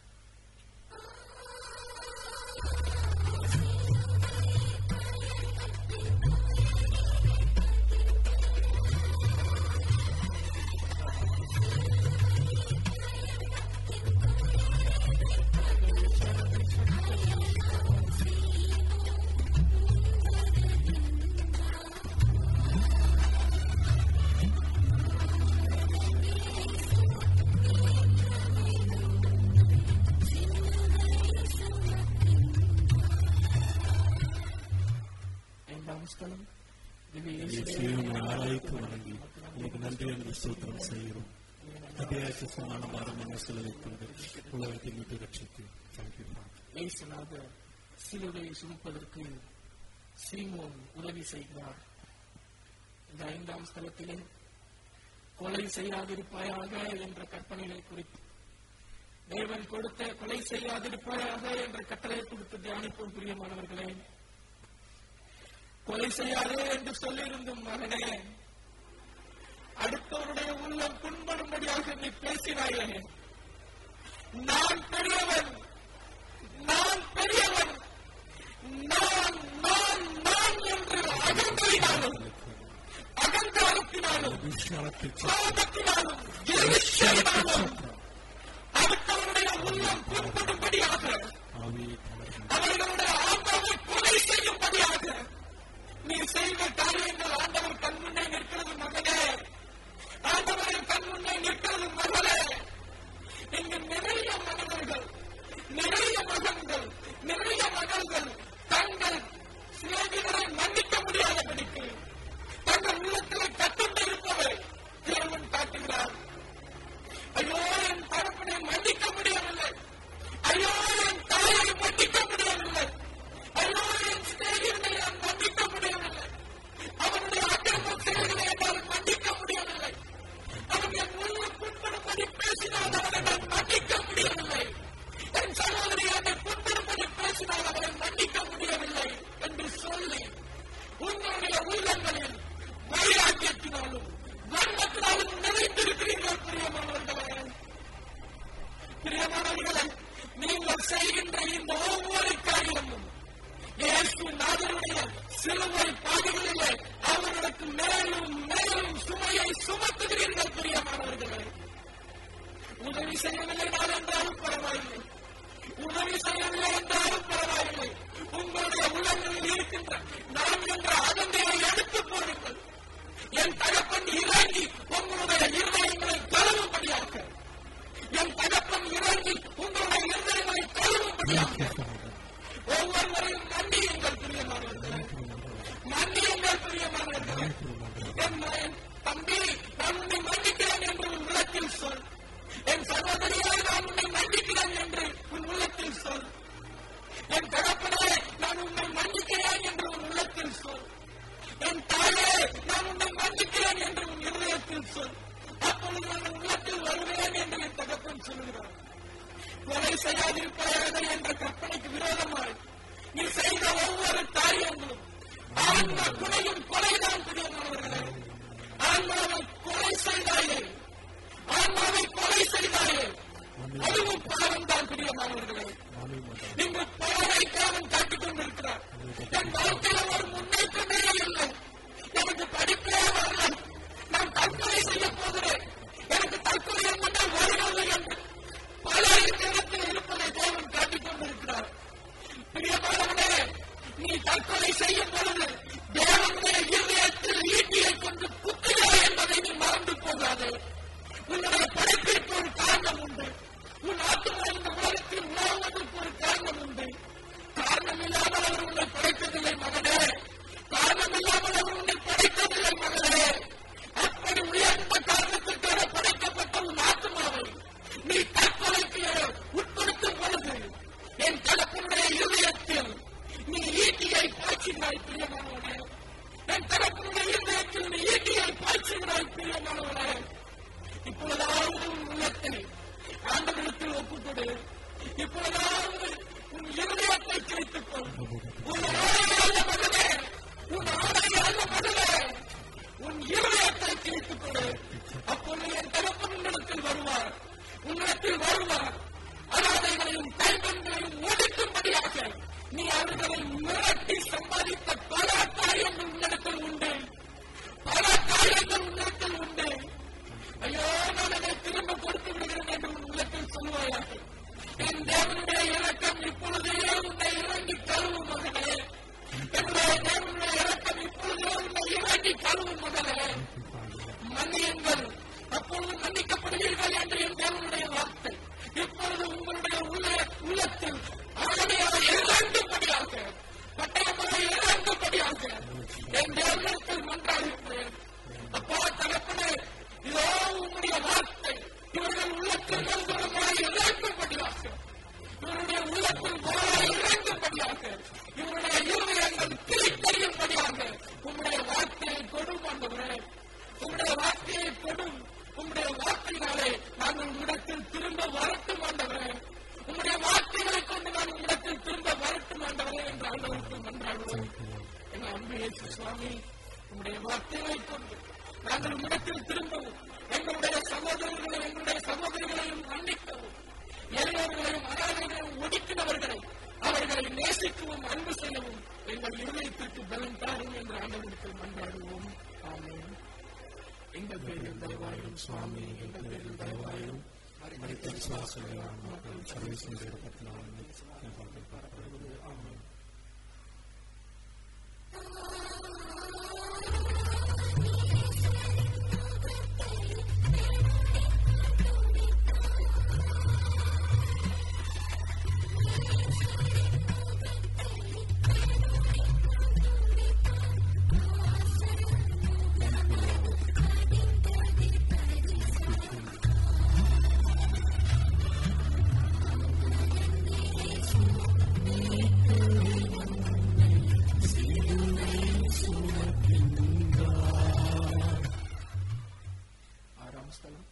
ஐந்தாம் ஸ்தலம் திவ்ய இயேசுவை உம்மை ஆராய்த்து வணங்கி உங்களுக்கு நன்றி என்று ஸ்தோத்திரம் செய்கிறோம் அபியாச சமான பாரம் என்ன செலவைக்கொண்டு உலகத்தை மீட்டு ரட்சித்து தேங்க்யூ இயேசுநாதர் சிலுவையை சுமப்பதற்கு சீமோன் உதவி செய்கிறார் இந்த ஐந்தாம் ஸ்தலத்திலே கொலை செய்யாதிருப்பாயாக என்ற கற்பனைகளை குறித்து தேவன் கொடுத்த கொலை செய்யாதிருப்பாயாக என்ற கட்டளை கொடுத்து தியானிப்போம் பிரியமானவர்களே கொலை செய்யாதே என்று சொல்லியிருந்தும் மகனே அடுத்தவருடைய உள்ளம் புண்படும்படியாக நீ பேசினாயே நான் பெரியவன் நான் பெரியவன் நான் நான் நான் என்று அகந்தையினாலும் அகங்காரத்தினாலும் விஷாலத்தை கோபத்தினாலும் எரிச்சலினாலும் அடுத்தவருடைய உள்ளம் புண்படும்படியாக ஆவியை தளர்ந்து அவர்களுடைய ஆத்மாவை கொலை செய்யும்படியாக நீ செய்த காரியங்கள் ஆண்டவர் கண் முன்னே நிற்கிறது மகனே ஆண்டவரின் கண் முன்னே நிற்கிறது மகளே இங்கு நிறைய மனிதர்கள் நிறைய மகன்கள் நிறைய மகள்கள் தங்கள் சிநேகிதரை மன்னிக்க முடியாதபடிக்கு தங்கள் உள்ளத்திலே கட்டுண்டிருப்பதை தேவன் காட்டுகிறார் ஐயோ என் தகப்பனை மன்னிக்க முடியவில்லை ஐயோ என் தாயை மன்னிக்க முடியவில்லை ஐயோ என் சிநேகிதனை நான் மன்னிக்க முடியவில்லை அவனுடைய என் என் தம்பி நான் உன்னை மன்னிக்கிறேன் என்று உன் உள்ளத்தில் சொல் என் சகோதரியை நான் உன்னை மன்னிக்கிறேன் என்று உன் உள்ளத்தில் சொல் என் தகப்பனே நான் உன்னை மன்னிக்கிறேன் என்று உன் உள்ளத்தில் சொல் என் தாயே நான் உன்னை மன்னிக்கிறேன் என்று உன் இருதயத்தில் சொல் அப்பொழுது நான் உன் உள்ளத்தில் வருவேன் என்று என் தகப்பன் சொல்கிறார் கொலை செய்யாதிருப்பார்கள் என்ற கற்பனைக்கு விரோதமாய் நீ செய்த ஒவ்வொரு காரியங்களும் ஆன்ம கொலையும் கொலைதான் பிரியமானவர்களே ஆன்மாவை கொலை செய்தாயே ஆன்மாவை கொலை செய்தாயே அதுவும் பாவம் தான் பிரியமானவர்களே இன்று பலரை காலம் காட்டிக் கொண்டிருக்கிறார் என் வாழ்க்கையில் ஒரு முன்னேற்றமே இல்லை எனக்கு படிப்பே வரல நான் தற்கொலை செய்ய போகிறேன் எனக்கு தற்கொலை எண்ணங்கள் வருகிறது என்று பல இடத்தில் இருப்பதை தேவன் காட்டிக் கொண்டிருக்கிறார் பிரியமானவனே நீ தற்கொலை செய்யும் பொழுது தேவனுடைய இருதயத்தில் ஈட்டியை கொண்டு குத்துகிறாய் என்பதை நீ மறந்து போகாதே உன்னுடைய படைப்பிற்கு ஒரு காரணம் உண்டு உன் ஆத்மா இந்த உலகத்தில் உணவுவதற்கு ஒரு காரணம் உண்டு காரணம் இல்லாமல் அவர் உன்னை படைத்ததில்லை மகனே காரணம் இல்லாமல் அவர் உன்னை படைத்ததில்லை மகனே அப்படி உயர்ந்த காரணத்திற்காக படைக்கப்பட்ட உன் ஆத்மாவை நீ தற்கொலைக்கு உட்படுத்தும் பொழுது என் தகப்பனுடைய இருதயத்தில் நீ ஈட்டியை பாய்ச்சினாய் பிரியமானவனே என் தகப்பனுடைய இருதயத்தில் நீ ஈட்டியை பாய்ச்சுகிறாய் பிரியமானவனே இப்பொழுதாவது உன் உள்ளத்தை ஆண்டவரிடத்தில் ஒப்புக்கொடு இப்பொழுதாவது உன் இருதயத்தை கிழித்துக் கொள் உன் ஆடை அல்ல மகனே உன் ஆடை அல்ல மகனே உன் இருதயத்தை கிழித்துக் கொடு அப்பொழுது என் தகப்பன் உன்னிடத்தில் வருவார் உன்னிடத்தில் வருவார் அனாதைகளையும் கைவன்களையும் ஒடுக்கும்படியாக நீ அவர்களை மிரட்டி சம்பாதித்த பல காரியங்கள் உன்னிடத்தில் உண்டு பல காரியங்கள் உன்னிடத்தில் உண்டு ஐயோ நான் அதை திரும்ப கொடுத்து விடுகிறேன் என்று உன் உள்ளத்தில் சொல்லுவாயாக என் தேவனுடைய இறக்கம் இப்பொழுதே உன்னை இறங்கி கழுவும் மகனே என்னுடைய தேவனுடைய இறக்கம் இப்பொழுதே உன்னை இறங்கி கழுவும் மகனே மன்னியுங்கள் அப்பொழுது மன்னிக்கப்படுவீர்கள் என்று என் தேவனுடைய வார்த்தை இப்பொழுது உங்களுடைய உள்ள உள்ளத்தில் ஆணையாக இறங்கும்படியாக பட்டயமாக இறங்கும்படியாக என் தேவனத்தில் மன்றாடுகிறேன் அப்பா தகப்பனே இதோ உங்களுடைய வார்த்தை இவர்கள் உள்ளத்தில் நல்குறமாக இறங்கும்படியாக இவருடைய உள்ளத்தில் போராட இறங்கும்படியாக இவருடைய இருதயங்கள் கிழித்தறியும்படியாக உங்களுடைய வார்த்தையை கொடும் ஆண்டவரே உங்களுடைய வார்த்தையை கொடும் உங்களுடைய வார்த்தையினாலே நாங்கள் உங்களிடத்தில் திரும்ப வரட்டும் ஆண்டவரே உங்களுடைய வார்த்தைகளை கொண்டு நான் உங்களிடத்தில் திரும்ப வரட்டும் ஆண்டவரே என்று ஆண்டவருக்கு மன்றாடுவோம் என் அன்பு இயேசு சுவாமி உங்களுடைய வார்த்தைகளை கொண்டு நாங்கள் உங்களிடத்தில் திரும்பவும் எங்களுடைய சகோதரர்களை எங்களுடைய சகோதரிகளையும் மன்னிக்கவும் எளியவர்களையும் அனாதைகளையும் ஒடுக்கினவர்களை அவர்களை நேசிக்கவும் அன்பு செய்யவும் எங்கள் இருதயத்திற்கு பலம் தாரும் என்று ஆண்டவருக்கு மன்றாடுவோம் ஆமென் எங்கள் பேரில் தயவாயிரும் சுவாமி எங்கள் பேரில் தயவாயிரும் மறித்த விசுவாசங்களால் மக்கள் சர்வீஸ் ஏற்படுத்தினால் ஆமென் ஆறாம் ஸ்தலம்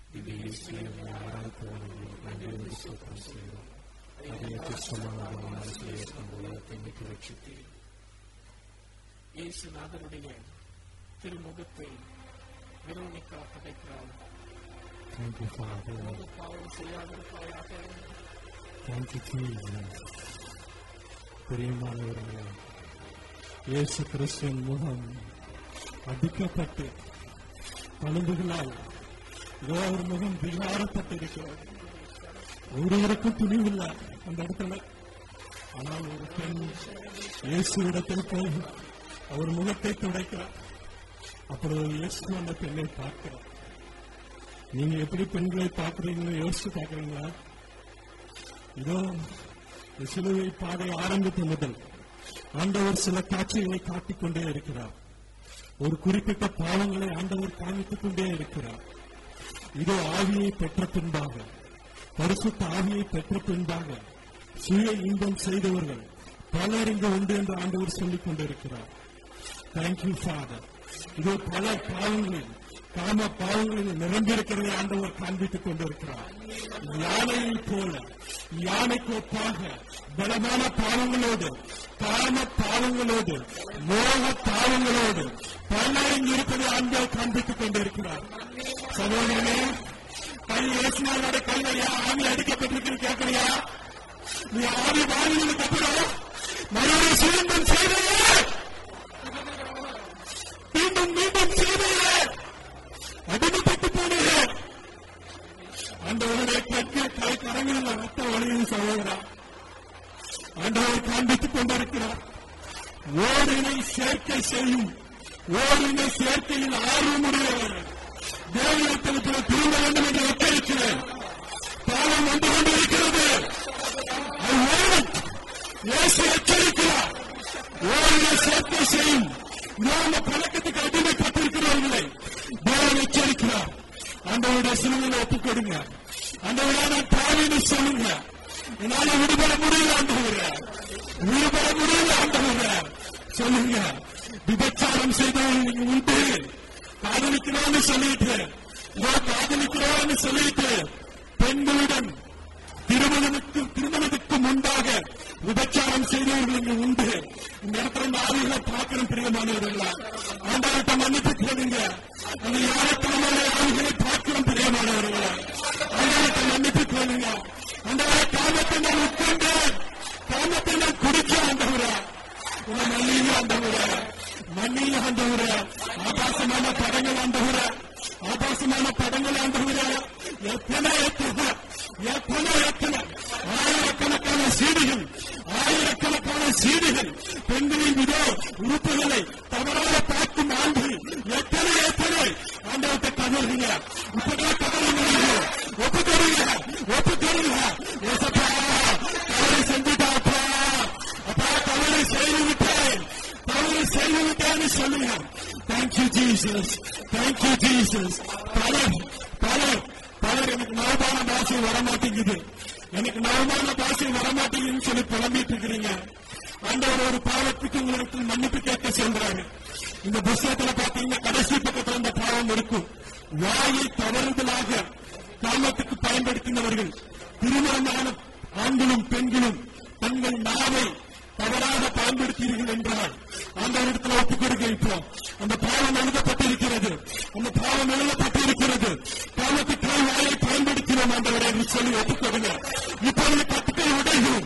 இயேசுநாதருடைய திருமுகத்தை வெரோனிக்கா படைக்கிறாள் Thank you, Father. பாவம் செய்யாதிருப்பாயாக Thank you, Jesus. பிரியமானவர்களே இயேசு கிறிஸ்துவின் முகம் அடிக்கப்பட்டு பழுந்துகளால் இதோ ஒரு முகம் விகாரப்பட்டிருக்கிறது ஒருவருக்கும் துணிவில்லை அந்த இடத்துல ஆனால் ஒரு பெண் இயேசு இடத்தில் போய் அவர் முகத்தை துடைக்கிறார் அப்பொழுது இயேசு அந்த பெண்ணை பார்க்கிறார் நீங்க எப்படி பெண்களை பார்க்கறீங்களோ யோசிச்சு பார்க்கறீங்களா இதோ இந்த சிலுவை பாதை ஆரம்பித்த முதல் ஆண்டவர் சில காட்சிகளை காட்டிக் கொண்டே இருக்கிறார் ஒரு குறிப்பிட்ட பாவங்களை ஆண்டவர் காமித்துக் கொண்டே இருக்கிறார் இதோ ஆவியை பெற்ற பின்பாக பரிசுத்த ஆவியை பெற்ற பின்பாக சுய இன்பம் செய்தவர்கள் பலர் இங்கு உண்டு என்று ஆண்டவர் சொல்லிக் கொண்டிருக்கிறார் தேங்க்யூ ஃபாதர் இதோ பல பாவங்களில் காம பாவங்களில் நிரம்பியிருக்கிறதை ஆண்டவர் காண்பித்துக் கொண்டிருக்கிறார் யானையை போல யானைக்கு ஒப்பாக பலமான பாவங்களோடு காம பாவங்களோடு மோக பாவங்களோடு பலர் இங்கு இருப்பதை ஆண்டவர் காண்பித்துக் கொண்டிருக்கிறார் சகோதரனே கை ஏசுனாரோட கையில ஆவி அடிக்கப்பட்டிருக்கு கேட்கறியா நீ ஆவி வாங்கினதுக்கு அப்புறம் மறுபடியும் சுயம்பம் செய்தையே மீண்டும் மீண்டும் செய்தையே அடிமைப்பட்டு போனீங்க ஆண்டவருடைய கற்க கை கரங்களில் ரத்த வழியும் சகோதரா ஆண்டவர் காண்பித்துக் கொண்டிருக்கிறார் ஓரினை சேர்க்கை செய்யும் ஓரினை சேர்க்கையில் ஆர்வமுடையவர் தேவனத்தில் பிற திரும்ப வேண்டும் என்று எச்சரிக்கிறேன் பாவம் வந்து கொண்டிருக்கிறது I warn it. இயேசு எச்சரிக்கிறார் ஓரினை சேர்க்கை செய்யும் நாம பழக்கத்துக்கு அடிமைப்பட்டிருக்கிறவர்களை தேவன் எச்சரிக்கிறார் ஆண்டவருடைய சிலுவையில் ஒப்புக் கொடுங்க ஆண்டவரான பாவின்னு சொல்லுங்க என்னால விடுபட முடியல ஆண்டவர விடுபட முடியல ஆண்டவர சொல்லுங்க விபச்சாரம் செய்தவர்கள் நீங்க உண்டு காதலிக்கிறோம்னு சொல்லிட்டு இதோ காதலிக்கிறோம்னு சொல்லிட்டு பெண்களுடன் திருமணத்துக்கு திருமணத்துக்கு முன்பாக விபச்சாரம் செய்தவர்கள் இங்கு உண்டு இந்த இடத்துல இந்த ஆளுகளை பார்க்கிறோம் பிரியமானவர்களா ஆண்டாட்ட மன்னிப்பு கேளுங்க அந்த யாரக்கிழமையான ஆளுகளை பார்க்கிறோம் பிரியமானவர்களா ஆண்டாட்ட மன்னிப்பு கேளுங்க அந்த காமத்தை நான் உட்கொண்டேன் காமத்தை நான் குடிக்க ஆண்டவரா உன மல்லிகை ஆண்டவரா மண்ணில் ஆண்டவரா ஆபாசமான படங்கள் ஆண்டவரா ஆபாசமான படங்கள் ஆண்டவரா எத்தனை எத்தனை எத்தனை எத்தனை ஆயிரக்கணக்கான சீடிகள் ஆயிரக்கணக்கான சீடிகள் பெண்களின் இதோ உறுப்புகளை தவறாக பார்க்கும் ஆண்டு எத்தனை எத்தனை ஆண்டவத்தை கதறுங்க இப்பதான் கதறுங்க ஒப்புக்கொடுங்க ஒப்புக்கொடுங்க ஏசப்பா தவறு செஞ்சுட்டாப்பா அப்பா தவறு செய்து விட்டேன் தவறு செய்து விட்டேன்னு சொல்லுங்க தேங்க்யூ ஜீசஸ் தேங்க்யூ ஜீசஸ் பலர் பலர் பலர் எனக்கு நவமான பாஷை வரமாட்டேங்குது எனக்கு நவமான பாஷை வரமாட்டேங்குதுன்னு சொல்லி புலம்பிட்டு இருக்கிறீங்க ஆண்டவர் ஒரு பாவத்துக்கு உங்களுக்கு மன்னிப்பு கேட்க சொல்றாரு இந்த புஸ்தகத்துல பாத்தீங்கன்னா கடைசி பக்கத்துல இந்த பாவம் இருக்கும் வாயை தவறுதலாக காமத்துக்கு பயன்படுத்தினவர்கள் திருமணமான ஆண்களும் பெண்களும் தங்கள் நாவை தவறாக பயன்படுத்தீர்கள் என்றால் அந்த இடத்துல ஒப்புக் கொடுக்க இப்போ அந்த பாவம் எழுதப்பட்டிருக்கிறது அந்த பாவம் எழுதப்பட்டிருக்கிறது காலத்துக்காக வாயை பயன்படுத்தினோம் ஆண்டவரை என்று சொல்லி ஒப்புக் கொடுங்க இப்பொழுது கத்துக்கள் உடையும்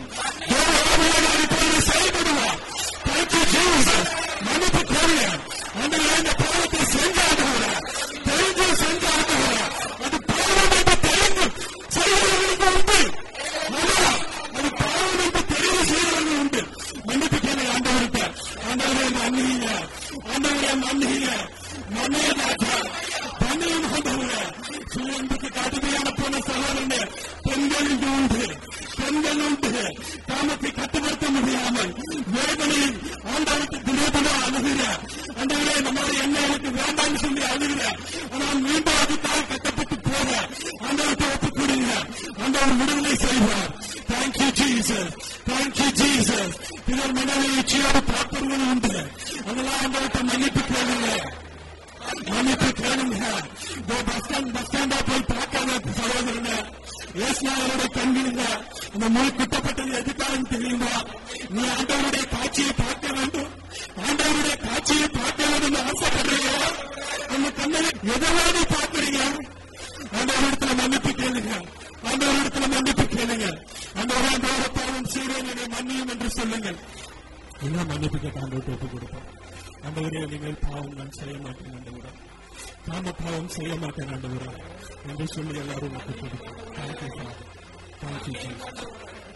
இப்பொழுது செயல்படுவார் தேங்க்யூ ஜீசஸ் மன்னிப்பு கோரிய ஆண்டவரே இந்த பாவத்தை செஞ்சாடுகிற தெரிஞ்சு செஞ்சாடுகிற அது பாவம் என்று தெரிந்து செய்கிறவர்களுக்கு உண்டு ஆமா, அது பாவம் என்று தெரிந்து செய்கிறவர்கள் உண்டு மன்னிப்பு கேள்வி ஆண்டவர்கிட்ட ஆண்டவரே மன்னிங்க ஆண்டவரே மன்னிங்க மன்னியதாக்கா மன்னியும் ஆண்டவரே சுயம்புக்கு கடுமையான போன சகோதரனே பெண்கள் இங்கு உண்டு பெண்கள் உண்டு காமத்தை கட்டுப்படுத்த முடியாமல் வேதனையில் ஆண்டவருக்கு தினதினம் அழுகிற ஆண்டவரே இந்த மாதிரி என்ன எனக்கு வேண்டாம்னு சொல்லி அழுகிற ஆனால் மீண்டும் அதுக்காக கட்டப்பட்டு போக ஆண்டவர்கிட்ட ஒப்புக் கொடுங்க ஆண்டவர் விடுதலை செய்வார் தேங்க்யூ ஜீசஸ் தேங்க்யூ ஜீசஸ் பிறர் மனதை இச்சையோடு பார்ப்பவர்கள் உண்டு அதெல்லாம் ஆண்டவர்கிட்ட மன்னிப்பு கேளுங்க மன்னிப்பு கேளுங்க இதோ பஸ் ஸ்டாண்ட் பஸ் ஸ்டாண்டா போய் பார்க்காத சகோதரங்க ஏசுநாதருடைய கண்களுங்க இந்த முழு குட்டப்பட்டது எதுக்காக தெரியுமா நீ ஆண்டவருடைய காட்சியை பார்க்க வேண்டும் ஆண்டவருடைய காட்சியை பார்க்க வேண்டும் ஆசைப்படுறீங்க அந்த கண்ணனை எதாவது பார்க்கறீங்க ஆண்டவரிடத்துல மன்னிப்பு கேளுங்க ஆண்டவரிடத்துல மன்னிப்பு கேளுங்க ஆண்டவர் ஆண்டவரை பாவம் செய்கிறேன் என்னை மன்னியும் என்று சொல்லுங்கள் எல்லாம் மன்னிப்பு கேட்ட ஆண்டவர்கிட்ட ஒப்பு கொடுப்போம் ஆண்டவரே நீங்கள் பாவம் நான் செய்ய மாட்டேன் ஆண்டவரே காம பாவம் செய்ய மாட்டேன் ஆண்டவரே என்று சொல்லி எல்லாரும் ஒப்பு கொடுப்போம் தேங்க்யூ ஃபாதர் தேங்க்யூ ஜீசஸ்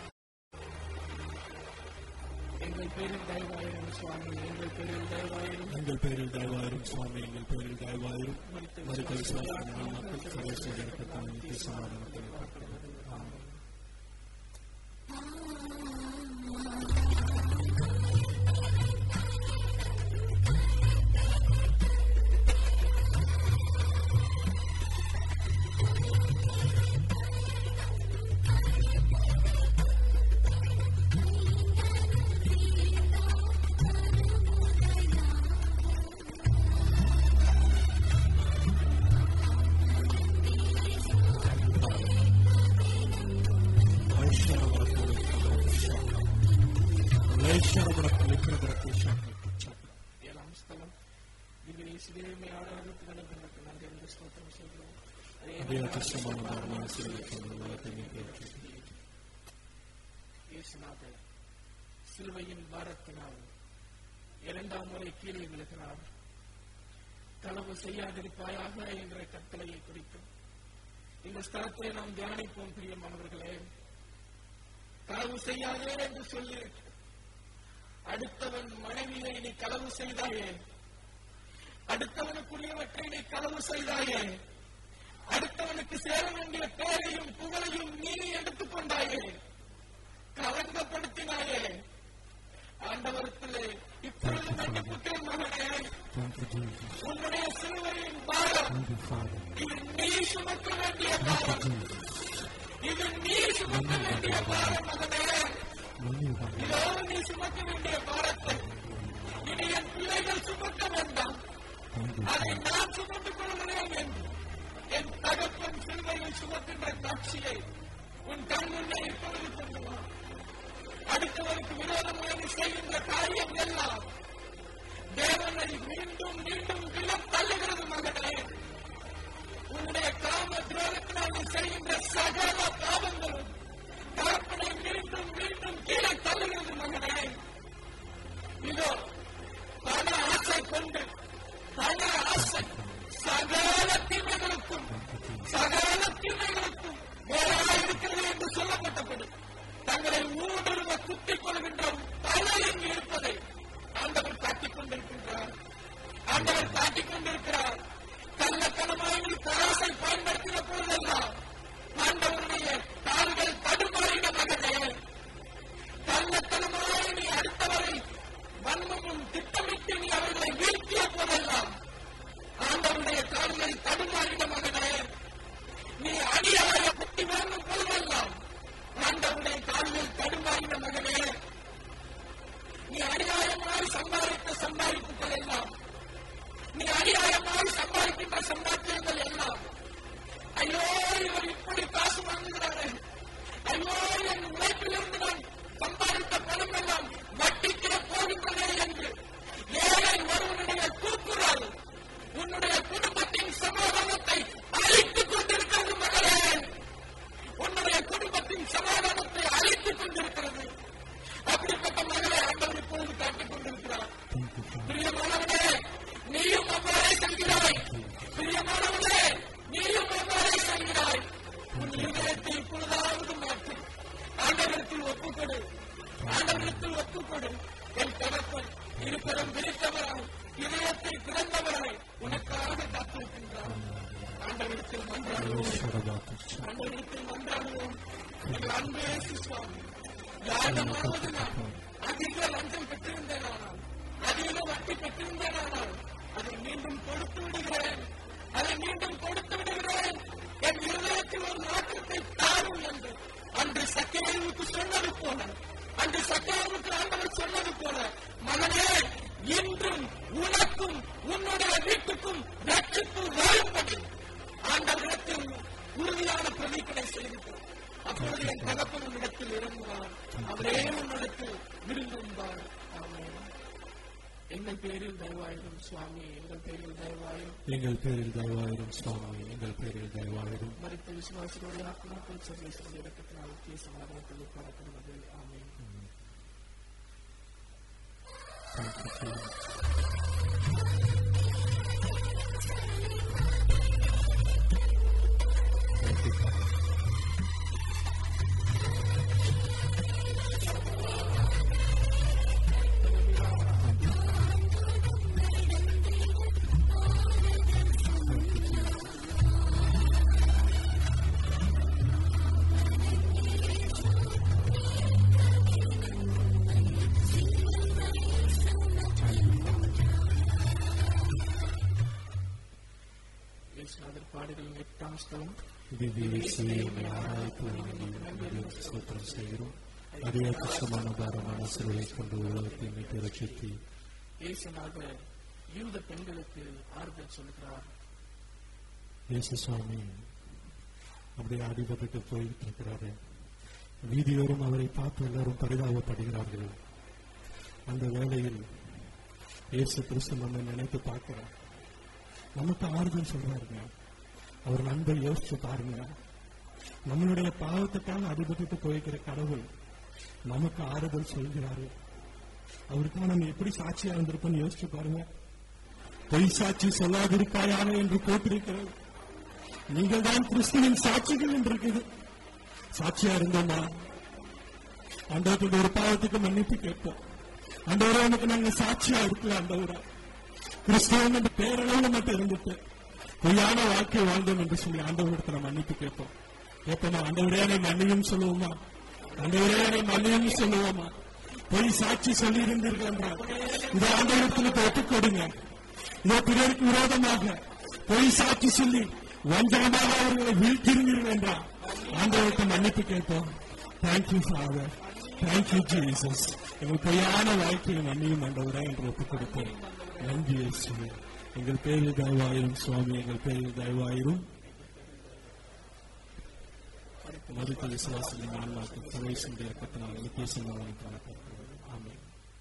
எங்கள் பேரில் தயவாயிரும் சுவாமி எங்கள் பேரில் தயவாயிரும் எங்கள் பேரில் தயவாயிரும் சுவாமி எங்கள் பேரில் தயவாயிரும் மறுக்க விசுவாசங்கள் மக்கள் கடைசியாக நித்திய சமாதானத்தை பார்க்கிறது ஆமென். ஆ இயேசுவே ஆராதித்து நடந்ததற்கு நன்றி என்று ஸ்தோத்திரம் செய்கிறோம் அதே அதிர்ஷ்டமான மரண சிலுவை கொண்டு உலகத்தை மீட்டெடுத்து இயேசுநாதர் சிலுவையின் பாரத்தினால் இரண்டாம் முறை கீழே விழுகிறார் களவு செய்யாதிருப்பாயாக என்ற கட்டளையை குறித்து இந்த ஸ்தலத்தை நாம் தியானிப்போம் பிரியமானவர்களே களவு செய்யாதே என்று சொல்லி அடுத்தவன் மனைவியை நீ களவு செய்தாயே அடுத்தவனுக்குரியவற்றை நீ களவு செய்தாயே அடுத்தவனுக்கு சேர வேண்டிய பேரையும் புகழையும் நீ எடுத்துக் கொண்டாயே கலங்கப்படுத்தினாயே ஆண்டவரத்திலே இப்பொழுது மன்னிப்புக்கேன் மகனே Thank you, Jesus. உன்னுடைய சிலுவையின் பாரம் Thank you, Father. இது நீ சுமக்க வேண்டிய பாரம் Jesus. இது நீ சுமக்க வேண்டிய பாரம் மகனே Thank you, Father. இதோ நீ சுமக்க வேண்டிய பாரத்தை இனி என் பிள்ளைகள் சுமக்க வேண்டாம் Thank you, அதை நான் சுமந்து கொள்கிறேன் என்று என் தகப்பன் சிலுவையில் சுமக்கின்ற காட்சியை உன் கண் முன்னே இப்பொழுது கொண்டு வா அடுத்தவருக்கு விரோதமாக நீ செய்கின்ற காரியம் எல்லாம் தேவனை மீண்டும் மீண்டும் விழத் தள்ளுகிறது மகனே உன்னுடைய காம துரோகத்தினால் நீ செய்கின்ற சகல பாவங்களும் தகப்பனை மீண்டும் மீண்டும் கீழே தள்ளுகிறது மகனே இதோ பண ஆசை கொண்டு பண ஆசை சகல தீமைகளுக்கும் சகல தீமைகளுக்கும் வேறாக இருக்கிறது என்று சொல்லப்பட்டபடி தங்களை ஊடுருவ குத்திக் கொள்கின்ற பலர் இங்கு இருப்பதை ஆண்டவர் காட்டிக் கொண்டிருக்கின்றார் ஆண்டவர் காட்டிக் கொண்டிருக்கிறார் கள்ளத்தனமாக நீ தராசை பயன்படுத்தின பொழுதெல்லாம் ஆண்டவருடைய கால்கள் தடுமாறின மகனே கள்ளத்தனமாக நீ அடுத்தவரை வன்மமும் திட்டமிட்டு நீ அவர்களை வீழ்த்திய போதெல்லாம் ஆண்டவருடைய கால்கள் தடுமாறின மகனே நீ அடியார பற்றி வாங்கும் போதெல்லாம் ஆண்டவருடைய கால்கள் தடுமாறின மகனே நீ அநியாயமாய் சம்பாதித்த சம்பாதிப்புகள் எல்லாம் நீ அநியாயமாய் சம்பாதிக்கின்ற சம்பாத்தியங்கள் எல்லாம் ஐயோ இவர் இப்படி காசு வாங்குகிறாரே ஐயோ என் உழைப்பிலிருந்து நான் சம்பாதித்த பணம் எல்லாம் வட்டிக்கு போகின்றதே என்று ஏழை ஒருவனுடைய கூக்குரல் உன்னுடைய குடும்பத்தின் சமாதானத்தை அழித்துக் கொண்டிருக்கிறது மகளே உன்னுடைய குடும்பத்தின் சமாதானத்தை அழித்துக் கொண்டிருக்கிறது அப்படிப்பட்ட மகளை ஆண்டவர் இப்பொழுது காட்டிக் கொண்டிருக்கிறார் Thank you, Father. பிரியமானவனே நீயும் அவ்வாறே செய்கிறாய் பிரியமானவனே நீயும் அவ்வாறே செய்கிறாய் உன் இதயத்தை இப்பொழுதாவது மாற்று ஆண்டவரத்தில் ஒப்புக்கொடு ஆண்டவரத்தில் ஒப்புக்கொடு என் தகப்பன் இருபெரும் விரித்தவராய் இதயத்தை பிறந்தவராய் உனக்காக காத்திருக்கின்றார் ஆண்டவரத்தில் மன்றாடுவோம் Sharabatisha. ஆண்டவரத்தில் மன்றாடுவோம் எங்கள் அன்பே சுவாமி யாரிடமாவது நான் அதிக லஞ்சம் பெற்றிருந்தேனானால் அதிக வட்டி பெற்றிருந்தேனானால் அதை மீண்டும் கொடுத்து விடுகிறேன் அதை மீண்டும் கொடுத்து விடுகிறேன் என் இருதயத்தில் ஒரு மாற்றத்தை தாரும் என்று அன்று சக்கரவுக்கு சொன்னது போல அன்று சக்கரவுக்கு ஆண்டவர் சொன்னது போல மகனே இன்றும் உனக்கும் உன்னுடைய வீட்டுக்கும் ரட்சிப்பு வரும்படி ஆண்டவரிடத்தில் உறுதியான பிரதிப்படை செய்திருக்கிறார் அப்பொழுது என் தகப்பன் உன்னிடத்தில் இறங்குவார் அவரே உன்னிடத்தில் விரும்புவார் ஆமென். எங்கள் பேரில் தயவாயிரும் சுவாமி எங்கள் பேரில் தயவாயிரும் எங்கள் பேரில் தயவாயிரும் சுவாமி எங்கள் பேரில் தயவாயிரும் மறித்த விசுவாசிகளுடைய ஆத்மாக்கள் சர்வேஸ்வரர் இறக்கத்தினால் முக்கிய சமாதானத்தில் பரப்படுவது ஆமென் Thank you, Jesus. Thank you, Father. இயேசுநாதர் பாடுகளின் எட்டாம் ஸ்தலம் திவ்யேசுவே உம்மை ஆராய்த்து வணங்கி ஸ்தோத்திரம் செய்கிறோம் அதே அதிர்ஷ்டமான பாரமான சிலுவை கொண்டு உலகத்தை மீட்டு ரட்சித்து இயேசுநாதர் யூத பெண்களுக்கு ஆறுதல் சொல்கிறார் இயேசு சுவாமி அப்படியே அடிபட்டுட்டு போய்கிட்டு இருக்கிறாரு வீதியோரம் அவரை பார்த்து எல்லாரும் பரிதாபப்படுகிறார்கள் அந்த வேளையில் இயேசு கிறிஸ்து நம்ம நினைத்து பார்க்கிறார் நமக்கு ஆறுதல் சொல்றாருங்க அவர் நண்பை யோசிச்சு பாருங்க நம்மளுடைய பாவத்துக்காக அடிபட்டு போய்க்கிற கடவுள் நமக்கு ஆறுதல் சொல்கிறாரு அவருக்காக நம்ம எப்படி சாட்சியா இருந்திருப்போம்னு யோசிச்சு பாருங்க பொய் சாட்சி சொல்லாதிருப்பாயாக என்று போட்டிருக்கிறது நீங்கள் தான் கிறிஸ்துவின் சாட்சிகள் என்று இருக்குது சாட்சியா இருந்தோமா ஆண்டவர்கிட்ட ஒரு பாவத்துக்கு மன்னிப்பு கேட்போம் ஆண்டவரே உனக்கு நாங்க சாட்சியா இருக்கல ஆண்டவரா கிறிஸ்தவன் என்ற பேரளவு மட்டும் இருந்துட்டு பொய்யான வாழ்க்கை வாழ்ந்தோம் என்று சொல்லி ஆண்டவரிடத்துல மன்னிப்பு கேட்போம் கேட்போமா ஆண்டவரே என்னை மன்னியும் சொல்லுவோமா ஆண்டவரே என்னை மன்னியும் சொல்லுவோமா பொய் சாட்சி சொல்லி இருந்தீர்கள் என்றால் இதை ஆண்டவரத்தில் ஒப்புக் கொடுங்க இதோ பிறருக்கு விரோதமாக பொய் சாட்சி சொல்லி வஞ்சகமாக அவர்களை வீழ்த்திருந்தீர்கள் என்றால் ஆண்டவருக்கு மன்னிப்பு கேட்போம் தேங்க்யூ ஃபாதர் தேங்க்யூ ஜீசஸ் எங்கள் பொய்யான வாழ்க்கையை மன்னியும் ஆண்டவரே என்று ஒப்புக் கொடுப்போம் நன்றி இயேசுவே எங்கள் பேரில் தயவாயிரும் சுவாமி எங்கள் பேரில் தயவாயிரும் மறுத்த விசுவாசத்தின் ஆன்மாக்கு துணை சென்ற இறக்கத்தினால் நித்திய சமாதானம் காணப்படுகிறது ஆமென்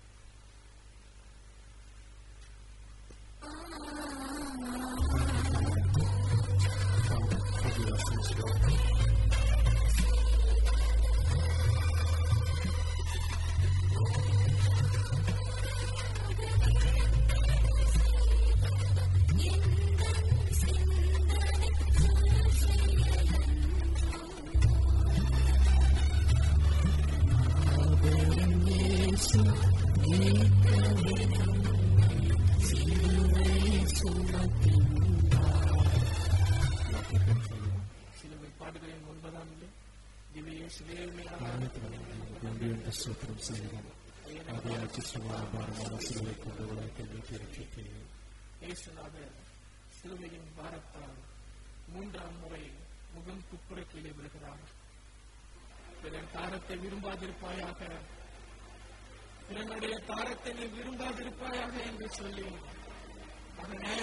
சிலுவை பாடுகளின் ஒன்பதாம் திவ்ய சிலுவை நன்றி என்ற சூத்திரம் செய்கிறோம் அதை அச்சிஷ்டமான பாரமான சிலுவை கொண்டு உலகத்தை மீட்டு ரட்சித்தேன் இயேசுநாதர் சிலுவையின் பாரத்தால் மூன்றாம் முறை முகம் குப்புற கீழே விழுகிறார் பிறன் தாரத்தை விரும்பாதிருப்பாயாக பிறனுடைய தாரத்தை நீ விரும்பாதிருப்பாயாக என்று சொல்லி மகனே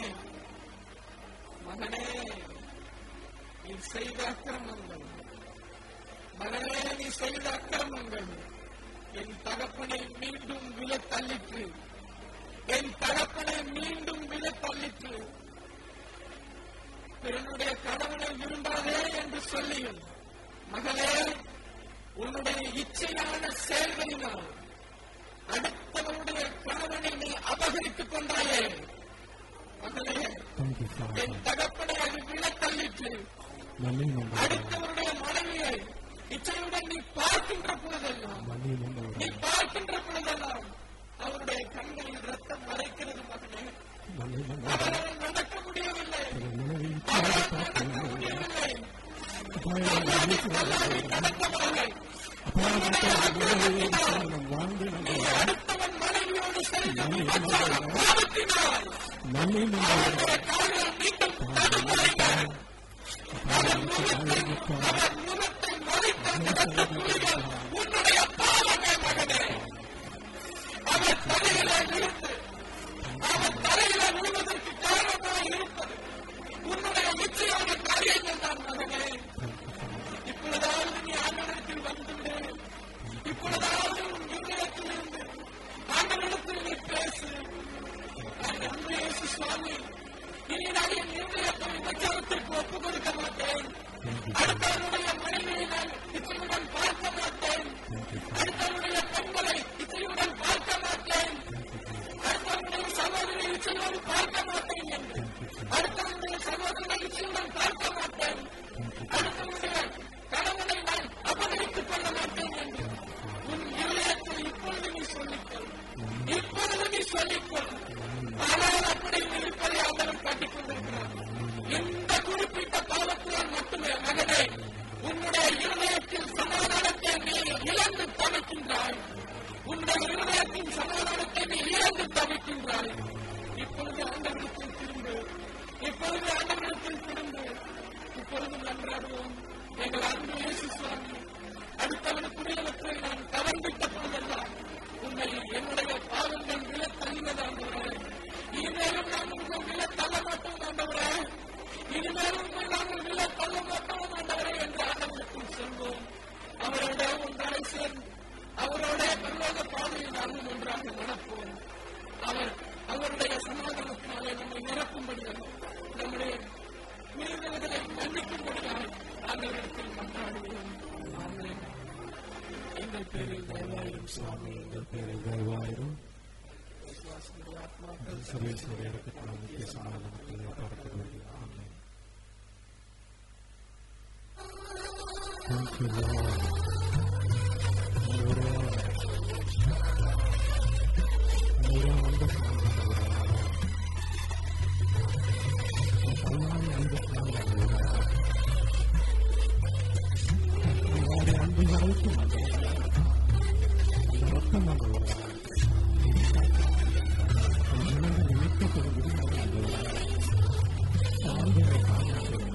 மகனே நீ செய்த அக்கிரமங்கள் மகனே நீ செய்த அக்கிரமங்கள் என் தகப்பனை மீண்டும் விழ தள்ளிற்று என் தகப்பனை மீண்டும் விழ தள்ளிற்று பிறனுடைய கடவுளை விரும்பாதே என்று சொல்லியும் மகளே உன்னுடைய இச்சையான செயல்களினால் அடுத்தவனுடைய கணவனை நீ அபகரித்துக் கொண்டாயே மகளே தேங்க்யூ ஃபாதர் என் தகப்பனை அது விழ தள்ளிற்று மன்னியும் ஆண்டவரே. அடுத்தவருடைய மனைவியை இச்சையுடன் நீ பார்க்கின்ற பொழுதெல்லாம் மன்னியும் ஆண்டவரே. நீ பார்க்கின்ற பொழுதெல்லாம் அவருடைய கண்களில் ரத்தம் மறைக்கிறது மகனே மன்னியும் ஆண்டவரே. அவரால் நடக்க முடியவில்லை என் மனைவியின் அவரால் பாவத்தை நடக்க முடியவில்லை அபாயம் கல்லாவை கடந்தவர்கள் அப்பா மனைவியின் காரணம் வாழ்ந்து நாங்கள் அடுத்தவன் மனைவியோடு செய்த மன்னியும் விபச்சார ஆண்டவரே. பாவத்தினால் மன்னியும் ஆண்டவரே. காரியம் மீண்டும் பாவம் பாவம் அவர் முகத்தை மறைத்த நடத்த புலிகள் உன்னுடைய பாவமே மகனே அவர் தலையில விழுந்து அவர் தலையில விழுவதற்கு காரணமாக இருப்பது உன்னுடைய நிச்சயமான காரியங்கள் தான் மகனே இப்பொழுதாவது நீ ஆண்டவரிடத்தில் வந்துவிடு இப்பொழுதாவது உன் இருதயத்தில் இருந்து ஆண்டவரிடத்தில் நீ பேசு அன்பு இயேசு சுவாமி இனி நான் என் இருதயத்தை விபச்சாரத்திற்கு ஒப்புக் கொடுக்க மாட்டேன் அடுத்தவருடைய மனைவியை நான் இச்சையுடன் பார்க்க மாட்டேன் அடுத்தவருடைய பெண்களை இச்சையுடன் பார்க்க மாட்டேன் அடுத்தவருடைய சகோதரி இச்சையோடு பார்க்க மாட்டேன் என்று அடுத்தவருடைய சகோதரனை இச்சையுடன் பார்க்க மாட்டேன் அடுத்தவருடைய கணவனை நான் அபகரித்துக் கொள்ள மாட்டேன் என்று உன் இருதயத்தை இப்பொழுது நீ சொல்லிக்கொள் இப்பொழுது நீ சொல்லிக்கொள் ஆனால் அப்படி நீ இருப்பதை ஆண்டவர் காட்டிக் கொண்டிருக்கிறார் இந்த குறிப்பிட்ட பாவத்தினால் மட்டுமே மகனே உன்னுடைய இருதயத்தில் சமாதானத்தை நீ இழந்து தவிக்கின்றாய் உன்னுடைய இருதயத்தின் சமாதானத்தை நீ இழந்து தவிக்கின்றாய் இப்பொழுது ஆண்டவரிடத்தில் திரும்பு இப்பொழுது ஆண்டவரிடத்தில் திரும்பு இப்பொழுது நன்றாடுவோம் எங்கள் அன்பு இயேசு சுவாமி அடுத்தவனுக்குரியவற்றை நான் கவர்ந்திட்ட போதெல்லாம் உன்னை என்னுடைய பாவங்கள் விழ தள்ளினது ஆண்டவரே இனிமேலும் நாம் உங்கள் விழ தள்ள மாட்டோம் ஆண்டவரே இனிமேலும் உங்கள் நாங்கள் விழ தள்ள மாட்டோம் ஆண்டவரே என்று ஆண்டவருக்குள் சொல்வோம் அவரோட ஒன்றாய் சேர்ந்து அவரோட பரலோக பாதையில் நாமும் ஒன்றாக நடப்போம் அவர் அவருடைய சமாதானத்தினாலே நம்மை நிரப்பும்படி தயவாயிரும் சுவாமி எங்கள் பேரில் தயவாயிரும் விசுவாசிகளுடைய ஆத்மாக்கள் சர்வேஸ்வரர் இறக்கத்தினால் நித்திய சமாதானத்தில் ஏற்படுத்தப்படுகிறது ஆமென் Thank you, Lord. ஆண்டவரே, ஆண்டவரே, அன்பு சமாதானம் அல்லாஹ் அன்பு சமாதானம் உங்களுடைய அன்பு வரைக்கும் அந்த ரத்தம் ஆண்டவரே ஜனங்கள் இணைக்கப்படும் ஆண்டவரை காப்பாற்றுங்கள்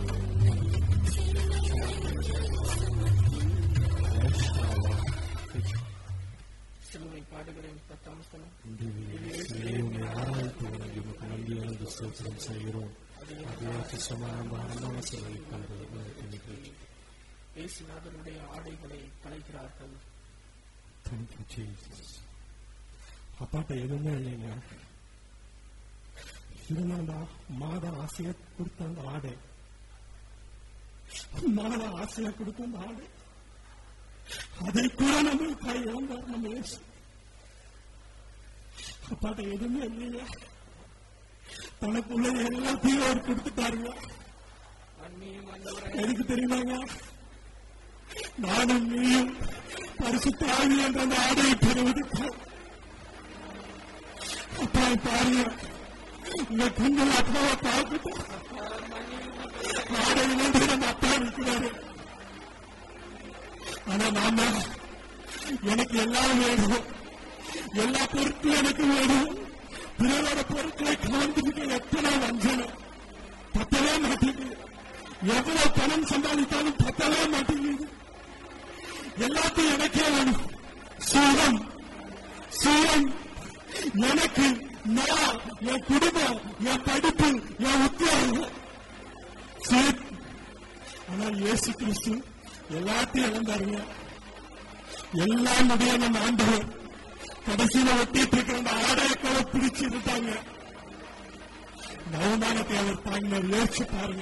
சிலுவை பாடுகிறேன் பத்தாம் ஸ்தலம் உம்மை ஆராய்த்து வணங்கி உமக்கு நன்றியானது ஸ்தோத்திரம் செய்கிறோம் அதே சமாதானமான சிலை கண்டு இயேசுநாதனுடைய ஆடைகளை கலைக்கிறார்கள் Thank you, Jesus. அப்பாட்ட எதுவுமே இல்லைங்க இருந்தாண்டா மாத ஆசைய கொடுத்த அந்த ஆடை மாத ஆசைய கொடுத்த அந்த ஆடை அதை கூட நம்ம கை இழந்தார் நம்ம இயேசு அப்பாட்ட எதுவுமே இல்லைங்க தனக்குள்ள எல்லாத்தையும் அவர் கொடுத்துட்டாருங்க அன்னியும் ஆண்டவரை எதுக்கு தெரியுமாங்க நானும் நீயும் பரிசுத்த ஆவி என்ற அந்த ஆடையை பெறுவதற்கு அப்பா பாருங்க உங்க கண்கள் அப்பாவை பார்த்துட்டு ஆடையிலிருந்து நம்ம அப்பா இருக்கிறாரு ஆனா மாமா எனக்கு எல்லாம் வேணும் எல்லா பொருட்களும் எனக்கு வேணும் பிறரோட பொருட்களை கலந்துக்கிட்டு எத்தனை வஞ்சனம் பத்தவே மாட்டேங்குது எவ்வளவு பணம் சம்பாதித்தாலும் பத்தவே மாட்டேங்குது எல்லாத்தையும் எனக்கே வேணும் சுகம் சுகம் எனக்கு நான் என் குடும்பம் என் படிப்பு என் உத்தியோகம் சரி. ஆனால் இயேசு கிறிஸ்து எல்லாத்தையும் இழந்தாருங்க எல்லாம் முடிய நம்ம ஆண்டவர் கடைசியில ஒட்டிட்டு இருக்கிற அந்த ஆடையக்களை பிடிச்சு இருப்பாங்க அவமானத்தை அவர் தாங்கினார் யோசிச்சு பாருங்க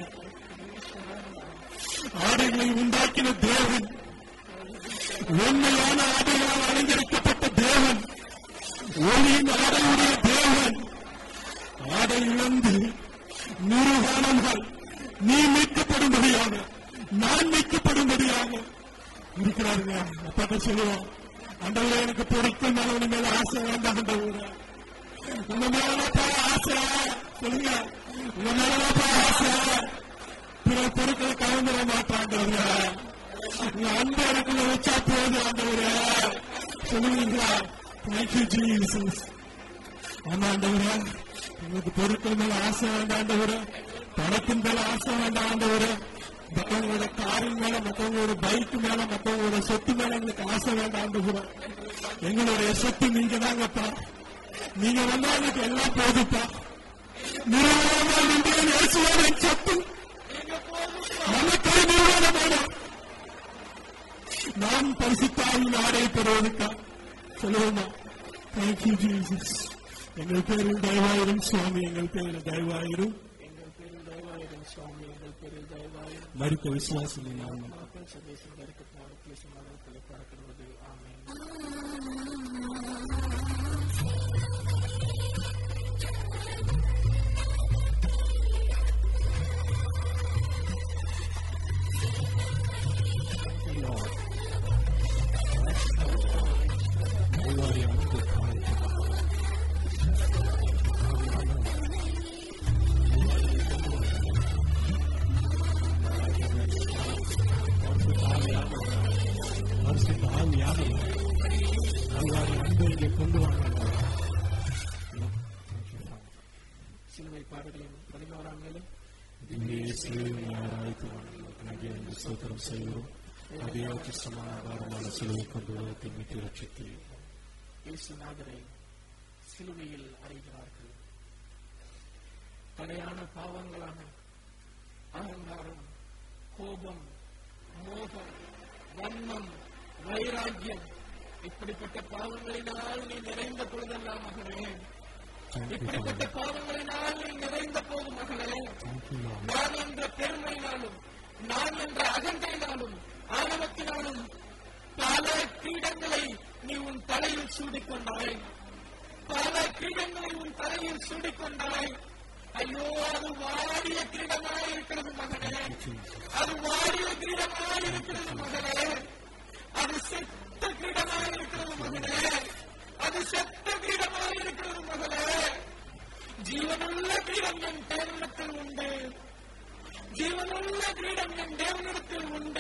ஆடைகளை உண்டாக்கின தேவன் உண்மையான ஆடைகளால் அலங்கரிக்கப்பட்ட தேவன் ஒளியின் ஆடையுடைய தேவன் ஆடை இழந்து நிர்வாணங்கள் நீ மீட்கப்படும்படியாக நான் மீட்கப்படும்படியாக இருக்கிறாருங்க அப்பாட்ட சொல்லுவோம் அண்டவரே எனக்கு பொருட்கள் மேல உங்க மேல ஆசை வேண்டாம் அண்டவரே உங்க மேலப்பா ஆசை சொல்லுங்க உங்க மேலப்பா ஆசை பிற பொருட்களை கலந்துட மாட்டாண்டவரே உங்க அன்பு எனக்குள்ள வச்சா போதும் ஆண்டவரே சொல்லுவீங்களா தேங்க்யூ ஜீசஸ் ஆமா ஆண்டவரே உங்களுக்கு பொருட்கள் மேல ஆசை வேண்டாம் ஆண்டவரே பணத்தின் மேல ஆசை வேண்டாம் ஆண்டவரே மற்றவங்களோட காரின் மேல மற்றவங்களோட பைக் மேல மற்றவங்களோட சொத்து மேல எங்களுக்கு ஆசை வேண்டாம் ஆண்டவரே எங்களுடைய சொத்து நீங்க தாங்கப்பா நீங்க வந்தா எனக்கு எல்லாம் போதுப்பா நிறுவனமா நின்று இயேசுவோட சொத்து நமக்கு நிறுவனமான நாம் பரிசுத்தாவின் ஆடை பெறுவதற்கா சொல்லுவோமா தேங்க்யூ ஜீசஸ் எங்கள் பேரில் தயவாயிரும் சுவாமி எங்கள் பேரில் தயவாயிரும் எங்கள் பேரில் தயவாயிரும் சுவாமி எங்கள் பேரில் தயவாயிரும் மறுக்க விசுவாசம் நாமம் மக்கள் சதேசம் நெருக்கத்தினால சமாதானத்தில் பறக்கிறது ஆமென் பரிசுத்த ஆவியாக அல்லாஹ் அன்பை இங்கே கொண்டு வாங்க சிலுவை பாடுகளின் பதினோராம் நிலை ஸ்தோத்திரம் செய்கிறோம் அதே சமாதானமான சிலுவை கொண்டு உலகத்தை மீட்டு ரட்சித்து இயேசுநாதரை சிலுவையில் அறைகிறார்கள் தலையான பாவங்களான அகங்காரம் கோபம் மோகம் வன்மம் வைராக்கியம் இப்படிப்பட்ட பாவங்களினால் நீ நிறைந்த பொழுதெல்லாம் மகனே இப்படிப்பட்ட பாவங்களினால் நீ நிறைந்த போது மகனே நான் என்ற பெருமையினாலும் நான் என்ற அகந்தையினாலும் ஆணவத்தினாலும் பல கீடங்களை நீ உன் தலையில் சூடிக்கொண்டாய் பல கிரீடங்களை உன் தலையில் சூடிக்கொண்டாய் ஐயோ அது வாடிய கிரீடமாய் இருக்கிறது மகனே அது வாடிய கிரீடமாய் இருக்கிறது மகனே அது செத்த கிரீடமாய் இருக்கிறது மகனே அது செத்த கிரீடமாய் இருக்கிறது மகனே ஜீவனுள்ள கிரீடம் என் தேவனத்தில் உண்டு ஜீவனுள்ள கிரீடம் என் தேவனிடத்தில் உண்டு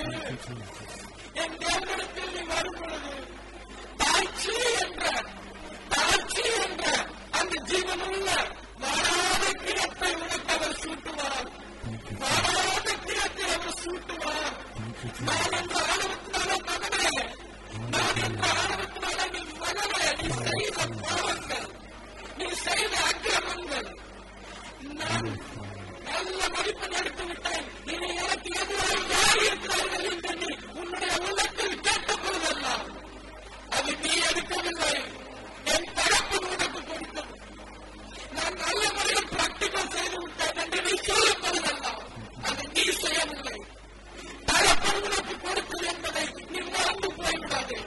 என் தேவனிடத்தில் நீ வரும் பொழுது தாட்சி என்ற தாட்சி என்ற அந்த ஜீவனுள்ள வாழாத கிரத்தை உனக்கு அவர் சூட்டுவார் வாழாத கிரத்தை அவர் சூட்டுவார் நான் என்ற ஆணவத்தினால மகனே நான் என்ற ஆணவத்தினால நீ மகனே நீ செய்த பாவங்கள் நீ செய்த அக்கிரமங்கள் நான் நல்ல மதிப்பெண் எடுத்து விட்டேன் இனி எனக்கு எதிராக யார் இருக்கிறார்கள் என்று நீ உன்னுடைய உள்ளத்தில் கேட்ட பொழுதெல்லாம் அது நீ எடுக்கவில்லை என் தரப்பு உனக்கு கொடுத்தது நான் நல்ல முறையில் பிராக்டிகல் செய்து விட்டேன் என்று நீ சொல்லும் பொழுதெல்லாம் அது நீ செய்யவில்லை தரப்பு உனக்கு கொடுத்தது என்பதை நீ மறந்து போய்விடாதே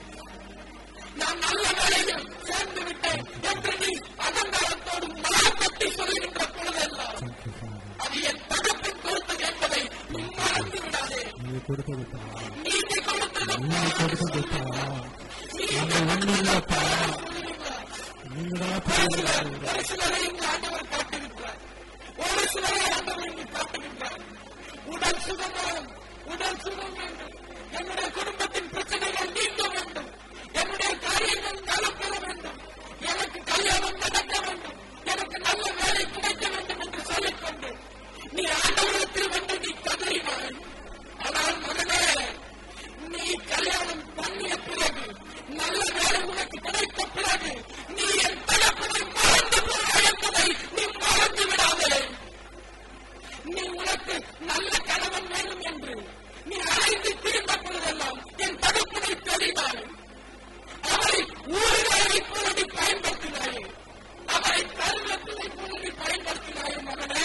நான் நல்ல வேலையில் சேர்ந்து விட்டேன் என்று நீ அகங்காரத்தோடு மனப்பட்டி சொல்லுகின்ற பொழுதெல்லாம் அது என் தகப்பின் கொடுத்தது என்பதை நீ மறந்து விடாதே நீங்க கொடுத்ததுப்பா நீதி கொடுத்தது நீங்க கொடுத்ததுப்பா நீங்க ஒண்ணு இல்லப்பா நீங்க தான் ஒரு சிலரை இங்கு ஆண்டவர் காட்டுகின்றார் ஒரு சிலரை ஆண்டவர் இங்கு காட்டுகின்றார் உடல் சுகம் வேணும் உடல் சுகம் வேண்டும் என்னுடைய குடும்பத்தின் பிரச்சனைகள் நீங்க வேண்டும் என்னுடைய காரியங்கள் நலம் பெற வேண்டும் எனக்கு கல்யாணம் நடக்க வேண்டும் எனக்கு நல்ல வேலை கிடைக்க வேண்டும் என்று சொல்லிக்கொண்டு நீ ஆண்டவரத்தில் வந்து நீ கதறினாய் ஆனால் மகனே நீ கல்யாணம் பண்ணிய பிறகு நல்ல வேலை உனக்கு கிடைத்த பிறகு நீ என் தகப்பனை மறந்து போனாய் என்பதை நீ மறந்து விடாதே நீ உனக்கு நல்ல கணவன் வேணும் என்று நீ அழைத்து திரும்ப பொழுதெல்லாம் என் தகப்பனை தெரிந்தாய் அவரை ஊறுகாயை போல நீ பயன்படுத்தினாயே அவரை கருவத்தினை போல நீ பயன்படுத்தினாயே மகனே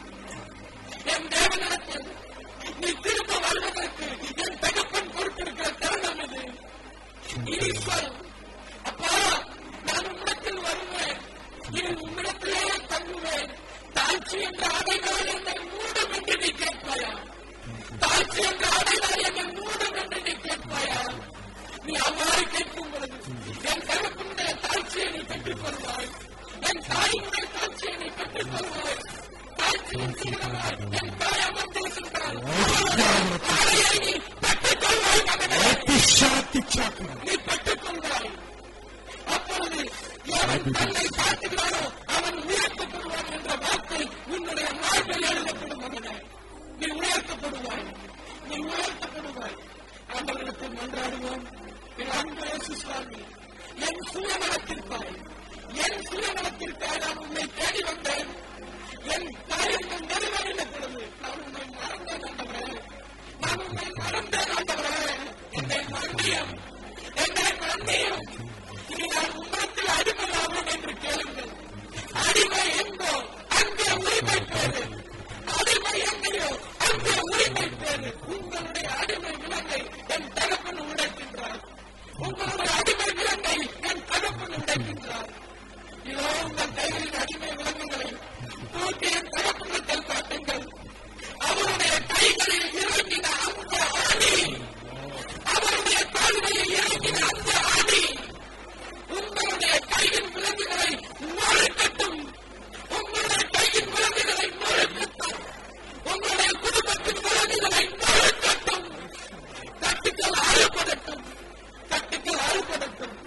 என் தேவனிடத்தில் நீ திரும்ப வருவதற்கு என் தகப்பன் கொடுத்திருக்கிற தருணம் இது இனி சொல் அப்பா நான் உம்மிடத்தில் வருவேன் இனி உம்மிடத்திலே தங்குவேன் தாழ்ச்சி என்ற அடைநாள் என்னை மூடும் என்று நீ கேட்பாயா தாழ்ச்சி என்ற அடைநாள் என்னை மூடும் என்று நீ கேட்பாயா நீ அவ்வாறு கேட்கும் பொழுது என் தகப்பனுடைய தாழ்ச்சியை நீ பெற்றுக் கொள்வாய் என் தாயினுடைய தாழ்ச்சியை நீ பெற்றுக் கொள்வாய் தாழ்ச்சியின் சீக்கிரமாய் என் தாய் அமர்ந்திருக்கின்றாள் தாயை நீ பெற்றுக் கொள்வாய் மகனே சாத்தி சாக்கணும் நீ பெற்றுக் கொள்வாய் அப்பொழுது எவன் தன்னை காட்டுகிறானோ அவன் உயர்த்தப்படுவான் என்ற வார்த்தை உன்னுடைய மார்பில் எழுதப்படும் மகனே நீ உயர்த்தப்படுவாய் நீ உயர்த்தப்படுவாய் ஆண்டவரிடத்தில் மன்றாடுவோம் என் அன்பு இயேசு சுவாமி என் சுயநலத்திற்காய் என் சுயநலத்திற்காக நான் உன்னை தேடி வந்தேன் என் காரியங்கள் நிறைவேறின பொழுது நான் உன்னை மறந்தேன் ஆண்டவரே நான் உன்னை மறந்தேன் ஆண்டவரே என்னை மன்னியும் என்னை மன்னியும் இனி நான் உம்மத்தில் அடிமையாவேன் என்று கேளுங்கள் அடிமை எங்கோ அங்கே உரிமை பேரு அடிமை எங்கேயோ அங்கே உரிமை பேரு உங்களுடைய அடிமை விலங்கை என் தகப்பன் உடைக்கின்றார் உங்களுடைய அடிமை விலங்கை என் தகப்பன் உடைக்கின்றார் இதோ உங்கள் கைகளின் அடிமை விலங்குகளை தூக்கி என் தகப்பனத்தில் காட்டுங்கள் அவருடைய கைகளில் இறங்கின அந்த ஆணி அவருடைய கால்களில் இறங்கின அந்த ஆணி உங்களுடைய கையின் விலங்குகளை மறுக்கட்டும் உங்களுடைய கையின் விலங்குகளை மறுக்கட்டும் உங்களுடைய குடும்பத்தின் விலங்குகளை மறுக்கட்டும் தட்டுக்கள் அறுபடட்டும் தட்டுக்கள் அறுபடட்டும்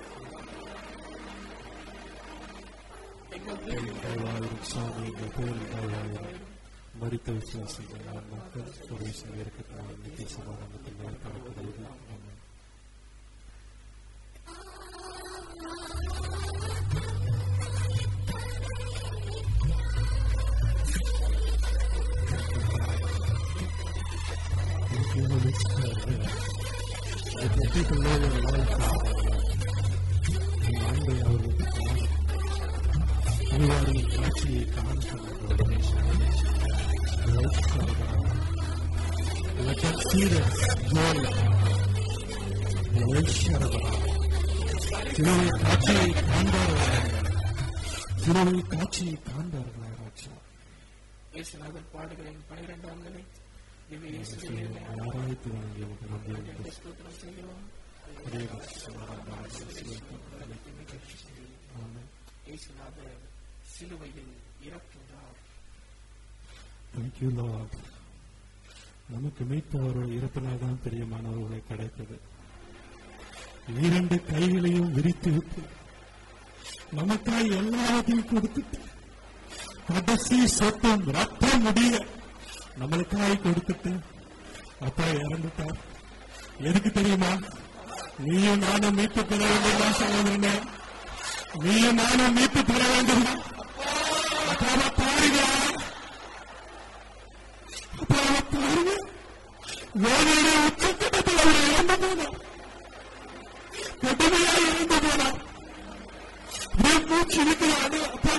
எங்கள் தேவன் கைவாயிரும் சாமி எங்கள் பேரில் கைவாயிரும் மறித்த விசுவாசிகள் மக்கள் சுரேஷன் இருக்கட்டும் நித்திய சமாதானத்தில் நேர்காணப்படுவது ஆமென். Thank you, Holy Spirit. Let the people know your life, Father. உன் அன்பை அவர்களுக்கு காண உருவாரியின் காட்சியை காண்கிறோம் Let them see the glory. Lord, shut up. சிலுவை காட்சியை காண்பார்களாக சிலுவை காட்சியை காண்பார்களாக ராஜா இயேசுநாதர் பாடுகிறேன் பனிரெண்டாம் நிலை திவ்ய இயேசுவே ஆராய்த்து வழங்கிய உமக்கு நன்றி உண்டு. ஸ்தோத்திரம் செய்கிறோம் ஒரே ஆமென். இயேசுநாதர் சிலுவையில் இறக்கின்றார் Thank you, Lord. நமக்கு மீட்பு ஒரு இறப்பினால்தான் பிரியமானவர்களை கிடைத்தது இரண்டு கைகளையும் விரித்து விட்டு நமக்காய் எல்லாத்தையும் கொடுத்துட்டு கடைசி சொத்தம் ரத்தம் முடிய நம்மளுக்காய் கொடுத்துட்டு அப்பா இறந்துட்டார் எதுக்கு தெரியுமா நீயும் நானும் மீட்பு பெற வேண்டும் சகோதரனே நீயும் நானும் மீட்பு பெற வேண்டும் அப்பாவை பாருங்க அப்பாவை பாருங்க வேலையுடைய உச்சக்கட்டத்தில் அவர் இறந்து போனார் கடுமையாக இறந்து போனார் மூச்சு இருக்கிறாரு அப்பா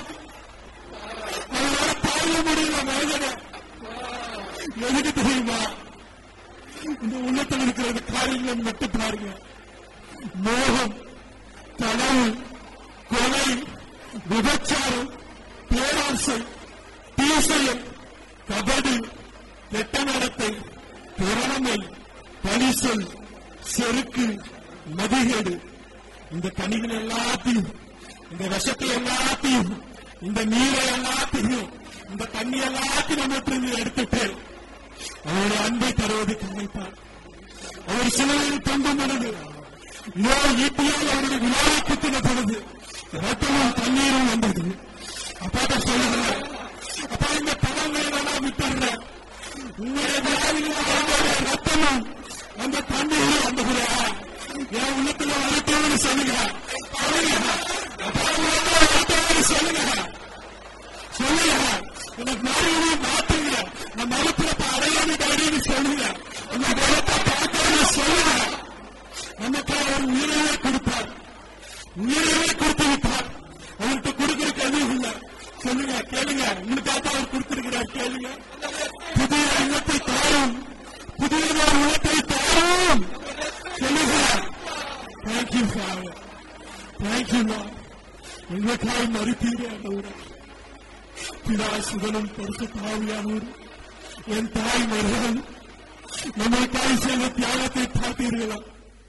அவரால் தாங்க முடியல மனிதனை எதுக்கு தெரியுமா இந்த உள்ளத்தில் இருக்கிற காரியங்கள் மட்டும் பாருங்க மோகம் கனவு கொலை விபச்சாரம் பேராசை தீசையம் கபடி கெட்ட நடத்தை பொறாமை பரிசல் செருக்கு மதிகேடு இந்த கனிகள் எல்லாத்தையும் இந்த விஷத்தை எல்லாத்தையும் இந்த நீரை எல்லாத்தையும் இந்த தண்ணி எல்லாத்தையும் நம்ம எடுத்துட்டு அவருடைய அன்பை தருவதற்கு நினைத்தார் அவர் சிலையில் தொண்டு மனது இதோ ஈட்டியால் அவருடைய விழாவை குத்தின பொழுது ரத்தமும் தண்ணீரும் வந்தது அப்பாட்ட சொல்லுகிறேன் அப்பா இந்த பழங்களை நான் விட்டுறேன் உங்களுடைய விழாவில் அவருடைய ரத்தமும் அந்த தண்ணீரும் வந்ததுடா என் உள்ளத்துல வரட்டோன்னு சொல்லுங்க சொல்லுங்க அப்பா உள்ளத்துல வரட்டோன்னு சொல்லுங்க சொல்லுங்க எனக்கு மறுபடியும் மாத்துங்க நான் மறுப்புறப்ப அடையாளி டாடின்னு சொல்லுங்க அந்த மரத்தை பார்க்கறது சொல்லுங்க நமக்கு அவர் உயிரையே கொடுப்பார் உயிரையே கொடுத்து விட்டார் அவருக்கு கொடுக்கறதுக்கு எதுவும் இல்லை சொல்லுங்க கேளுங்க உங்களுக்காக அவர் கொடுத்திருக்கிறார் கேளுங்க புதிய உள்ளத்தை தாரும் புதிய உள்ளத்தை தாரும் சொல்லுங்க தேங்க்யூ ஃபாதர் தேங்க்யூ எங்களுக்காக மறுத்தீங்க ஆண்டவரே பிதா சுதனும் பரிசு தாவியானவர் என் தாய் மருகன் நம்மளுக்காய் செய்த தியாகத்தை பார்த்தீர்களா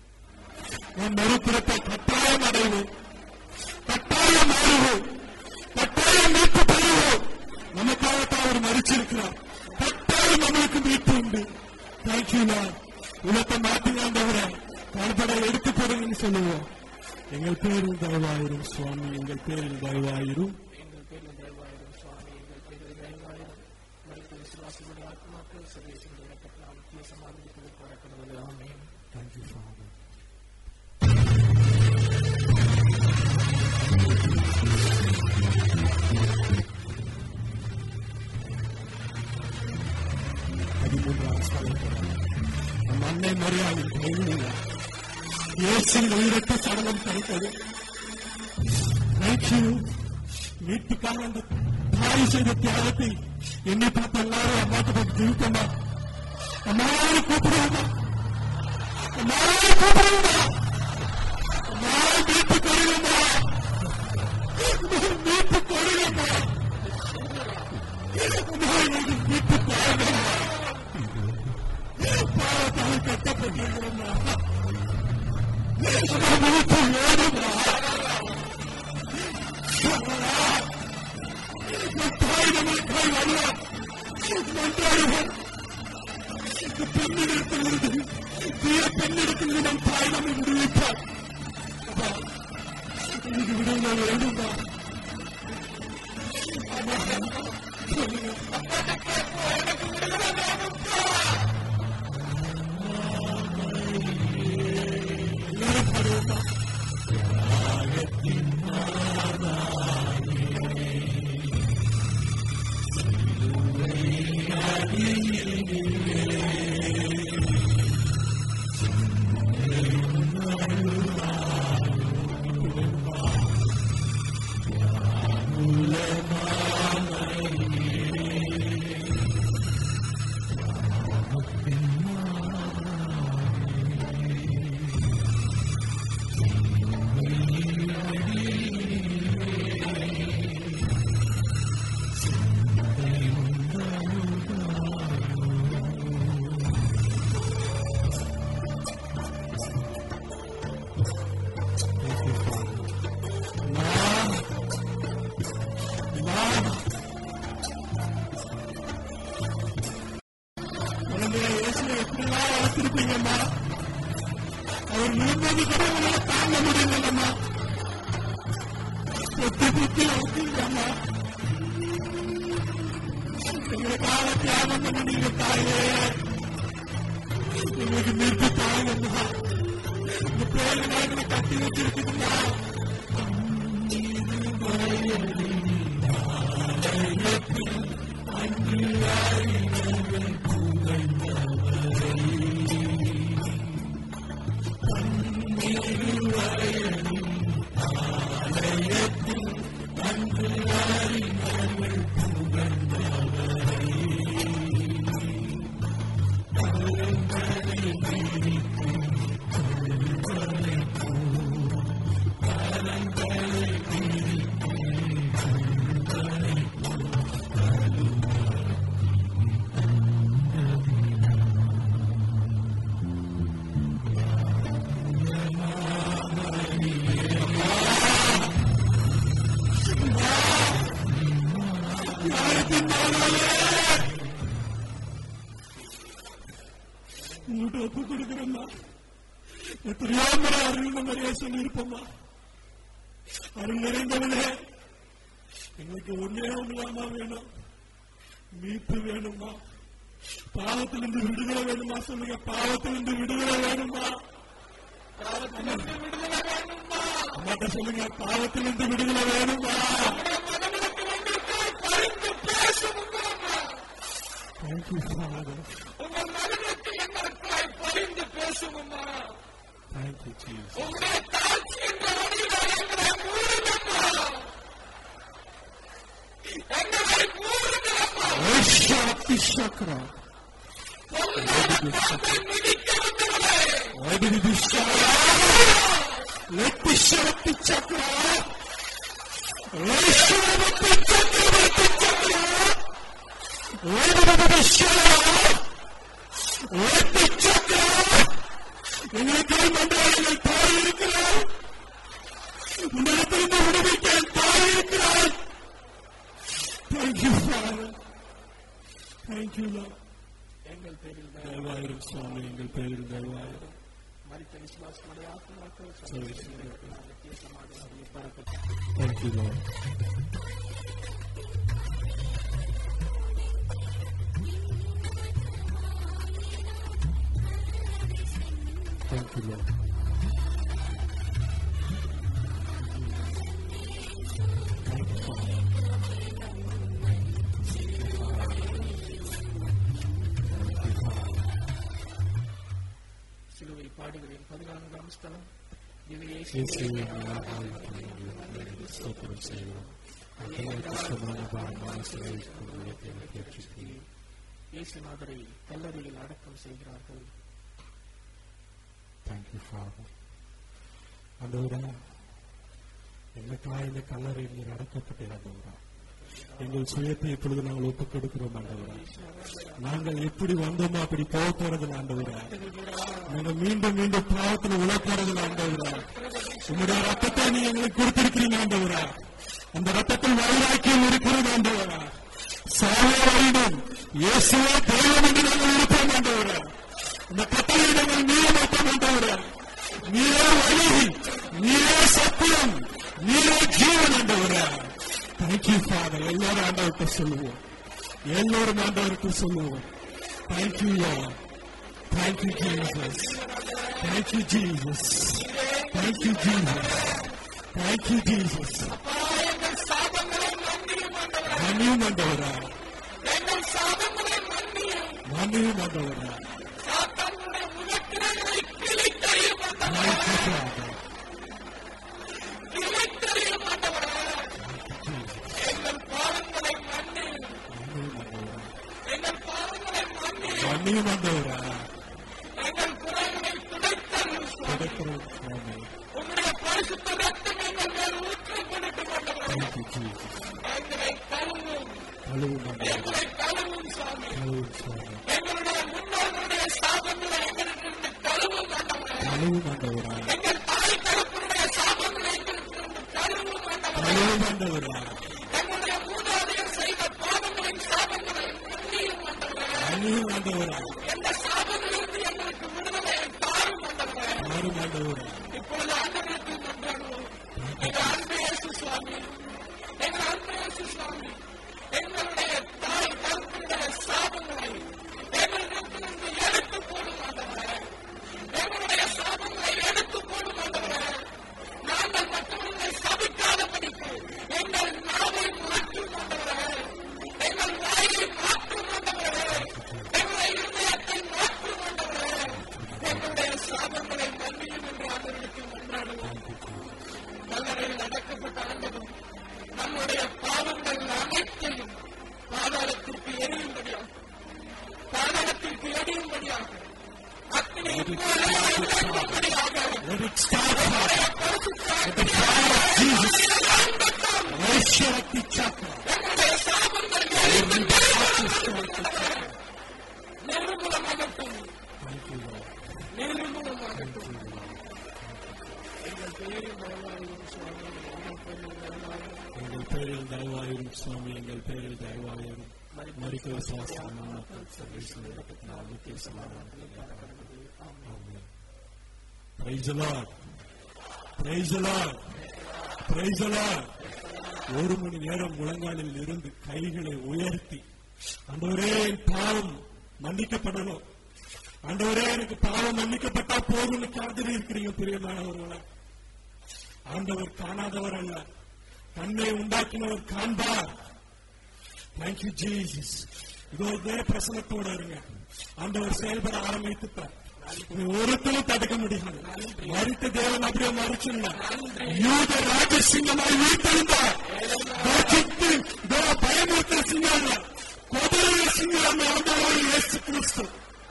நம் மறுபிறப்பை கட்டாயம் அடைவோம் கட்டாயம் மாறுவோம் கட்டாயம் மீட்பு பெறுவோம் நமக்காகத்தான் அவர் மறிச்சிருக்கிறார் கட்டாயம் நம்மளுக்கு மீட்பு உண்டு தேங்க்யூலா உலகத்தை மாற்றி ஆண்டவரை கருப்படை எடுத்து போடுங்கன்னு சொல்லுவோம் எங்கள் பேரில் தயவாயிரும் சுவாமி எங்கள் பேரில் தயவாயிரும் எங்கள் பேரில் தயவாயிரும் சுவாமி எங்கள் பேரில் தயவாயிரும் மருத்துவ விசுவாசிகளுடைய ஆத்மாக்கள் சர்வேசனுடைய இரக்கத்தினால் முக்கிய சமாதிக்கு போராடுகிறது ஆமென் Thank you, Father. பதிமூன்றாம் ஸ்தலத்தில் நம் அன்னை மரியாதை கைவிடல இயேசின் உயிரற்ற சடலம் கிடைத்தது தேங்க்யூ வீட்டுக்காக அந்த தாய் செய்த தியாகத்தை என்னை பார்த்து எல்லாரும் அம்மாட்ட போய் ஜீவிக்கமா அம்மாவை கூப்பிடுவாங்க அம்மாவை கூப்பிடுவாங்க அம்மாவை வீட்டு கொடுங்கம்மா வீட்டு கொடுங்கம்மா அம்மா எனக்கு வீட்டு பாருங்கம்மா பாவத்தால் கட்டப்பட்டிருக்கிறோம்மா அம்மா வீட்டு வேணும்மா என் தாய் நம்மளுக்காய் வரலாம் மன்றாடுவோம் பெண்ணிடத்திலிருந்து தீய பெண்ணிடத்திலிருந்து நம் தாய் நம்மை விடுவிப்பார் அப்பா இன்னைக்கு விடுதலை வேண்டுமா ஆமா. சொல்லுங்க. எல்லாரும் பாடுவோமா கொடுத்திருப்பீங்கம்மா அவர் விழுந்தது கூட உங்களால தாங்க முடியலம்மா பொத்தி பொத்தி வளர்த்தீங்கம்மா எங்களுக்காக தியாகம் பண்ண நீங்க தாயே எங்களுக்கு நிறுத்தி தாங்கம்மா இந்த பேரு நாயகனை கட்டி வச்சிருக்குதுமா உங்கள்கிட்ட ஒப்பு கொடுக்கிறேம்மா எத்தனையோ முறை அருள் நிறைய சொல்லியிருப்போம்மா அருள் நிறைந்தவனே எங்களுக்கு ஒன்னே ஒண்ணுலாமா வேணும் மீட்பு வேணுமா பாவத்திலிருந்து விடுதலை வேணுமா சொல்லுங்க பாவத்திலிருந்து விடுதலை வேணுமா பாவத்திலிருந்து விடுதலை வேண்டுமா அம்மாட்ட சொல்லுங்க பாவத்திலிருந்து விடுதலை வேணுமா மனதிற்கு வந்திருக்காய் பரிந்து பேசும் உங்களம்மா தேங்க்யூ ஃபாதர் உங்கள் மனதிற்கு எங்களுக்காய் பரிந்து பேசுமம்மா தேங்க்யூ ஜீசஸ் உங்களுடைய தாட்சி என்ற வழியில எங்களை மூடுங்கம்மா எங்களை மூடுங்கம்மா சக்தி சக்கரம் பொல்லாத மிதிக்க வந்தவளே லெட்டி சக்தி சக்கரம் லட்சுமி சக்கரவர்த்தி சக்கரம் லெட்டி சக்கரம் எங்களுக்கு மன்றாடுங்கள் தாய் இருக்கிறார் உன்னிடத்திலிருந்து விடுவிக்க தாய் இருக்கிறார் தேங்க்யூ ஃபாதர் தேங்க்யூ லார்ட் எங்கள் பேரில் தயவாயிரும் சுவாமி எங்கள் பெயரில் தயவாயிரும் மறித்த விசுவாசமுடைய ஆத்மாக்கள் சரி, வித்தியாசமாக பரப்பட்டு Thank you, Lord. Thank you, Lord. Thank you, Father. சிலுவை பாடுகிறேன் பதினான்காம் ஸ்தலம் இது இயேசுவே, ஸ்தோத்திரம் செய்கிறோம். அத்தனை கஷ்டமான பாரமான சிலுவைக் குடும்பத்தை எனக்கு ஏற்றுக்கொள்கிறேன். இயேசுநாதரை கல்லறையில் அடக்கம் செய்கிறார்கள் Thank you, Father. ஆண்டவரே எங்களுக்காக இந்த கல்லறையில் நீர் அடக்கப்பட்டீர் ஆண்டவரே எங்கள் சுயத்தை இப்பொழுது நாங்கள் ஒப்புக் கொடுக்கிறோம் ஆண்டவரே நாங்கள் எப்படி வந்தோமோ அப்படி போக போறதில்லை ஆண்டவரே நாங்கள் மீண்டும் மீண்டும் பாவத்தில் உழ போறதில்லை ஆண்டவரே உங்களுடைய ரத்தத்தை நீ எங்களுக்கு கொடுத்திருக்கிறீங்க ஆண்டவரே அந்த ரத்தத்தில் வைராக்கியம் இருக்கிறது ஆண்டவரே சாவே வழிடும் இயேசுவே தெய்வம் என்று நாங்கள் இருப்போம் ஆண்டவரே இந்த கட்டளை நாங்கள் மீற மாட்டோம் ஆண்டவரே நீரே வழி நீரே சத்தியம் நீரே ஜீவன் ஆண்டவரே தேங்க்யூ ஃபாதர் எல்லாரும் ஆண்டவர்கிட்ட சொல்லுவோம் எல்லோரும் ஆண்டவருக்கு சொல்லுவோம் thank you lord thank you Jesus thank you Jesus thank you Jesus thank you Jesus எங்கள் சாபங்களை மன்னியும் ஆண்டவரே. மன்னியும் ஆண்டவரே எங்கள் சாபங்களை மன்னியும் மன்னியும் ஆண்டவரே சாத்தானுடைய முகக்கிரங்களை கிழித்தறியும் ஆண்டவரே. தேங்க்யூ ஃபாதர் கிழித்தறியும் ஆண்டவரே. எங்கள் பாவங்களை மன்னியும் எங்கள் பாவங்களை மன்னியும் மன்னியும் ஆண்டவரே எங்கள் குறைகளை துடைத்தருளும் சுவாமி. கிடைக்கிறோம் சுவாமி உம்முடைய பரிசுத்த ரத்தம் எங்கள் மேல் ஊற்றப்படட்டும் ஆண்டவரே. தேங்க்யூ ஜீசஸ் எங்களை கழுவும் அழுவும் ஆண்டவரே எங்களை கழுவும் சுவாமி அழுவும் சுவாமி எங்களுடைய முன்னோர்களுடைய சாபங்களை எங்களிலிருந்து கழுவும் ஆண்டவரே. அழுவும் ஆண்டவரே எங்கள் தாய் தகப்பனுடைய சாபங்களை எங்களிலிருந்து கழுவும் ஆண்டவரே. அழுவும் ஆண்டவரே எங்களுடைய மூதாதையர் செய்த பாவங்களின் சாபங்களை மன்னியும் ஆண்டவரே. மன்னியும் ஆண்டவரே எந்த சாபங்களிலிருந்து எங்களுக்கு தாரும் ஆண்டவரே இப்பொழுது ஆண்டவரத்தில் மன்றாடுவோம் எங்கள் அன்பு இயேசு சுவாமி எங்கள் அன்பு இயேசு சுவாமி எங்களுடைய தாய் தகப்பனுடைய சாபங்களை எங்களிடத்திலிருந்து எடுத்து போடும் ஆண்டவரே எங்களுடைய சாபங்களை எடுத்து போடும் ஆண்டவரே நாங்கள் மற்றவர்களை சபிக்காதபடிக்கு எங்கள் நாவை மாற்றும் ஆண்டவரே எங்கள் வாயை மாற்றும் ஆண்டவரே எங்களுடைய இருதயத்தை மாற்றும் ஆண்டவரே எங்களுடைய சாபங்களை மன்னியும் என்று ஆண்டவருக்கு மன்றாடுவோம் கல்லறையில் அடக்கப்பட்ட ஆண்டவன் நம்முடைய பாவங்கள் அனைத்தையும் பாதாளத்திற்கு எரியும்படியாக பாதாளத்திற்கு எரியும்படியாக அத்தனை இறங்கும்படியாக Let it start, Father. Let the fire of Jesus. Vaishyarakti chakra. எங்களுடைய சாபங்கள் Every heart is going to chakra. நிர்மூலமாகட்டும் Thank you, Lord. நிர்மூலமாகட்டும் எங்கள் பேரில் தயவாயும் சுவாமி எங்கள் பேரில் தயவாயும் எங்கள் பேரில் தயவாயிரும் சுவாமி எங்கள் பேரில் தயவாயிரும் மறிக்கிற சுவாசம் Praise the Lord. Praise the Lord. Praise the Lord. ஒரு மணி நேரம் முழங்காலில் இருந்து கைகளை உயர்த்தி ஆண்டவரே என் பாவம் மன்னிக்கப்படணும் ஆண்டவரே எனக்கு பாவம் மன்னிக்கப்பட்டா போதும்னு காத்திரி இருக்கிறீங்க பிரியமானவர்களே ஆண்டவர் காணாதவர் அல்ல தன்னை உண்டாக்கினவர் காண்பார் தேங்க்யூ ஜீசஸ் இதோ இதே பிரசனத்தோட இருங்க ஆண்டவர் செயல்பட ஆரம்பித்துட்டார் இதை ஒருத்தரும் தடுக்க முடியாது மறித்த தேவன் அப்படியே மறிச்சுள்ள யூத ராஜசிங்கமாய் வீழ்த்தெழுந்தார் தோற்று இதோ பயமுறுத்த சிங்கம் இல்ல கொதிர சிங்கம் ஆண்டவர் இயேசு கிறிஸ்து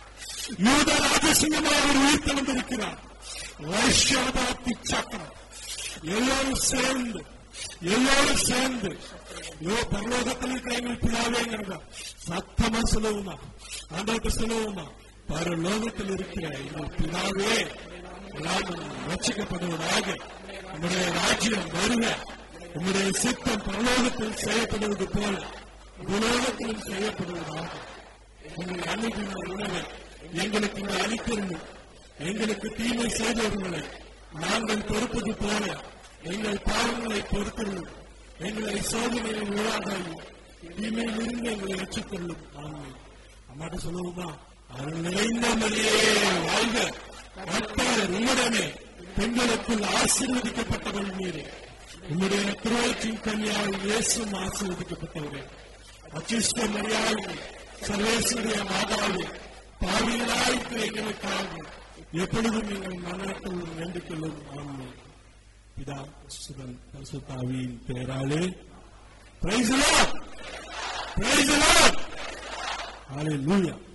யூத ராஜசிங்கமாய் அவர் உயிர்த்தெழுந்திருக்கிறார் வைஷ்யவதாத்தி சக்கரம் எல்லாரும் சேர்ந்து எல்லாரும் சேர்ந்து யோ பரலோகத்தில் இருக்கிற எங்கள் பிதாவேங்கிறத சத்தமா சொல்லுவோமா ஆண்டவர்கிட்ட சொல்லுவோமா பரலோகத்தில் இருக்கிற எங்கள் பிதாவே நாமம் ரட்சிக்கப்படுவதாக உம்முடைய ராஜ்யம் வருக உம்முடைய சித்தம் பரலோகத்தில் செய்யப்படுவது போல உலோகத்திலும் செய்யப்படுவதாக உங்கள் அன்னைக்கு உணவை எங்களுக்கு இங்கு அளித்திருந்தோம் எங்களுக்கு தீமை செய்தவர்களை நாங்கள் பொறுப்பது போல எங்கள் பாவங்களை பொறுத்திருந்தோம் எங்களை சோதனையில் விழாதாயும் தீமையிலிருந்து எங்களை ரட்சித்துள்ளோம் ஆமை அம்மாட்ட சொல்லுவோமா அருள் நிறைந்த மரியே வாழ்க கர்த்தர் உம்முடனே பெண்களுக்குள் ஆசீர்வதிக்கப்பட்டவள் மீறே உம்முடைய திருவற்றின் கன்னியால் இயேசும் ஆசீர்வதிக்கப்பட்டவரே அச்சிஷ்ட மரியாதை சர்வேஸ்வரிய மாதாவே பாவியலாய்க்கு எங்களுக்காக எப்பொழுதும் எங்கள் மனத்தில் வேண்டிக் கொள்ளும் ஆமை பிதா சுதன் பரிசுத்தாவியின் பெயராலே பிரைஸ் பிரைஸ் ஹalleluya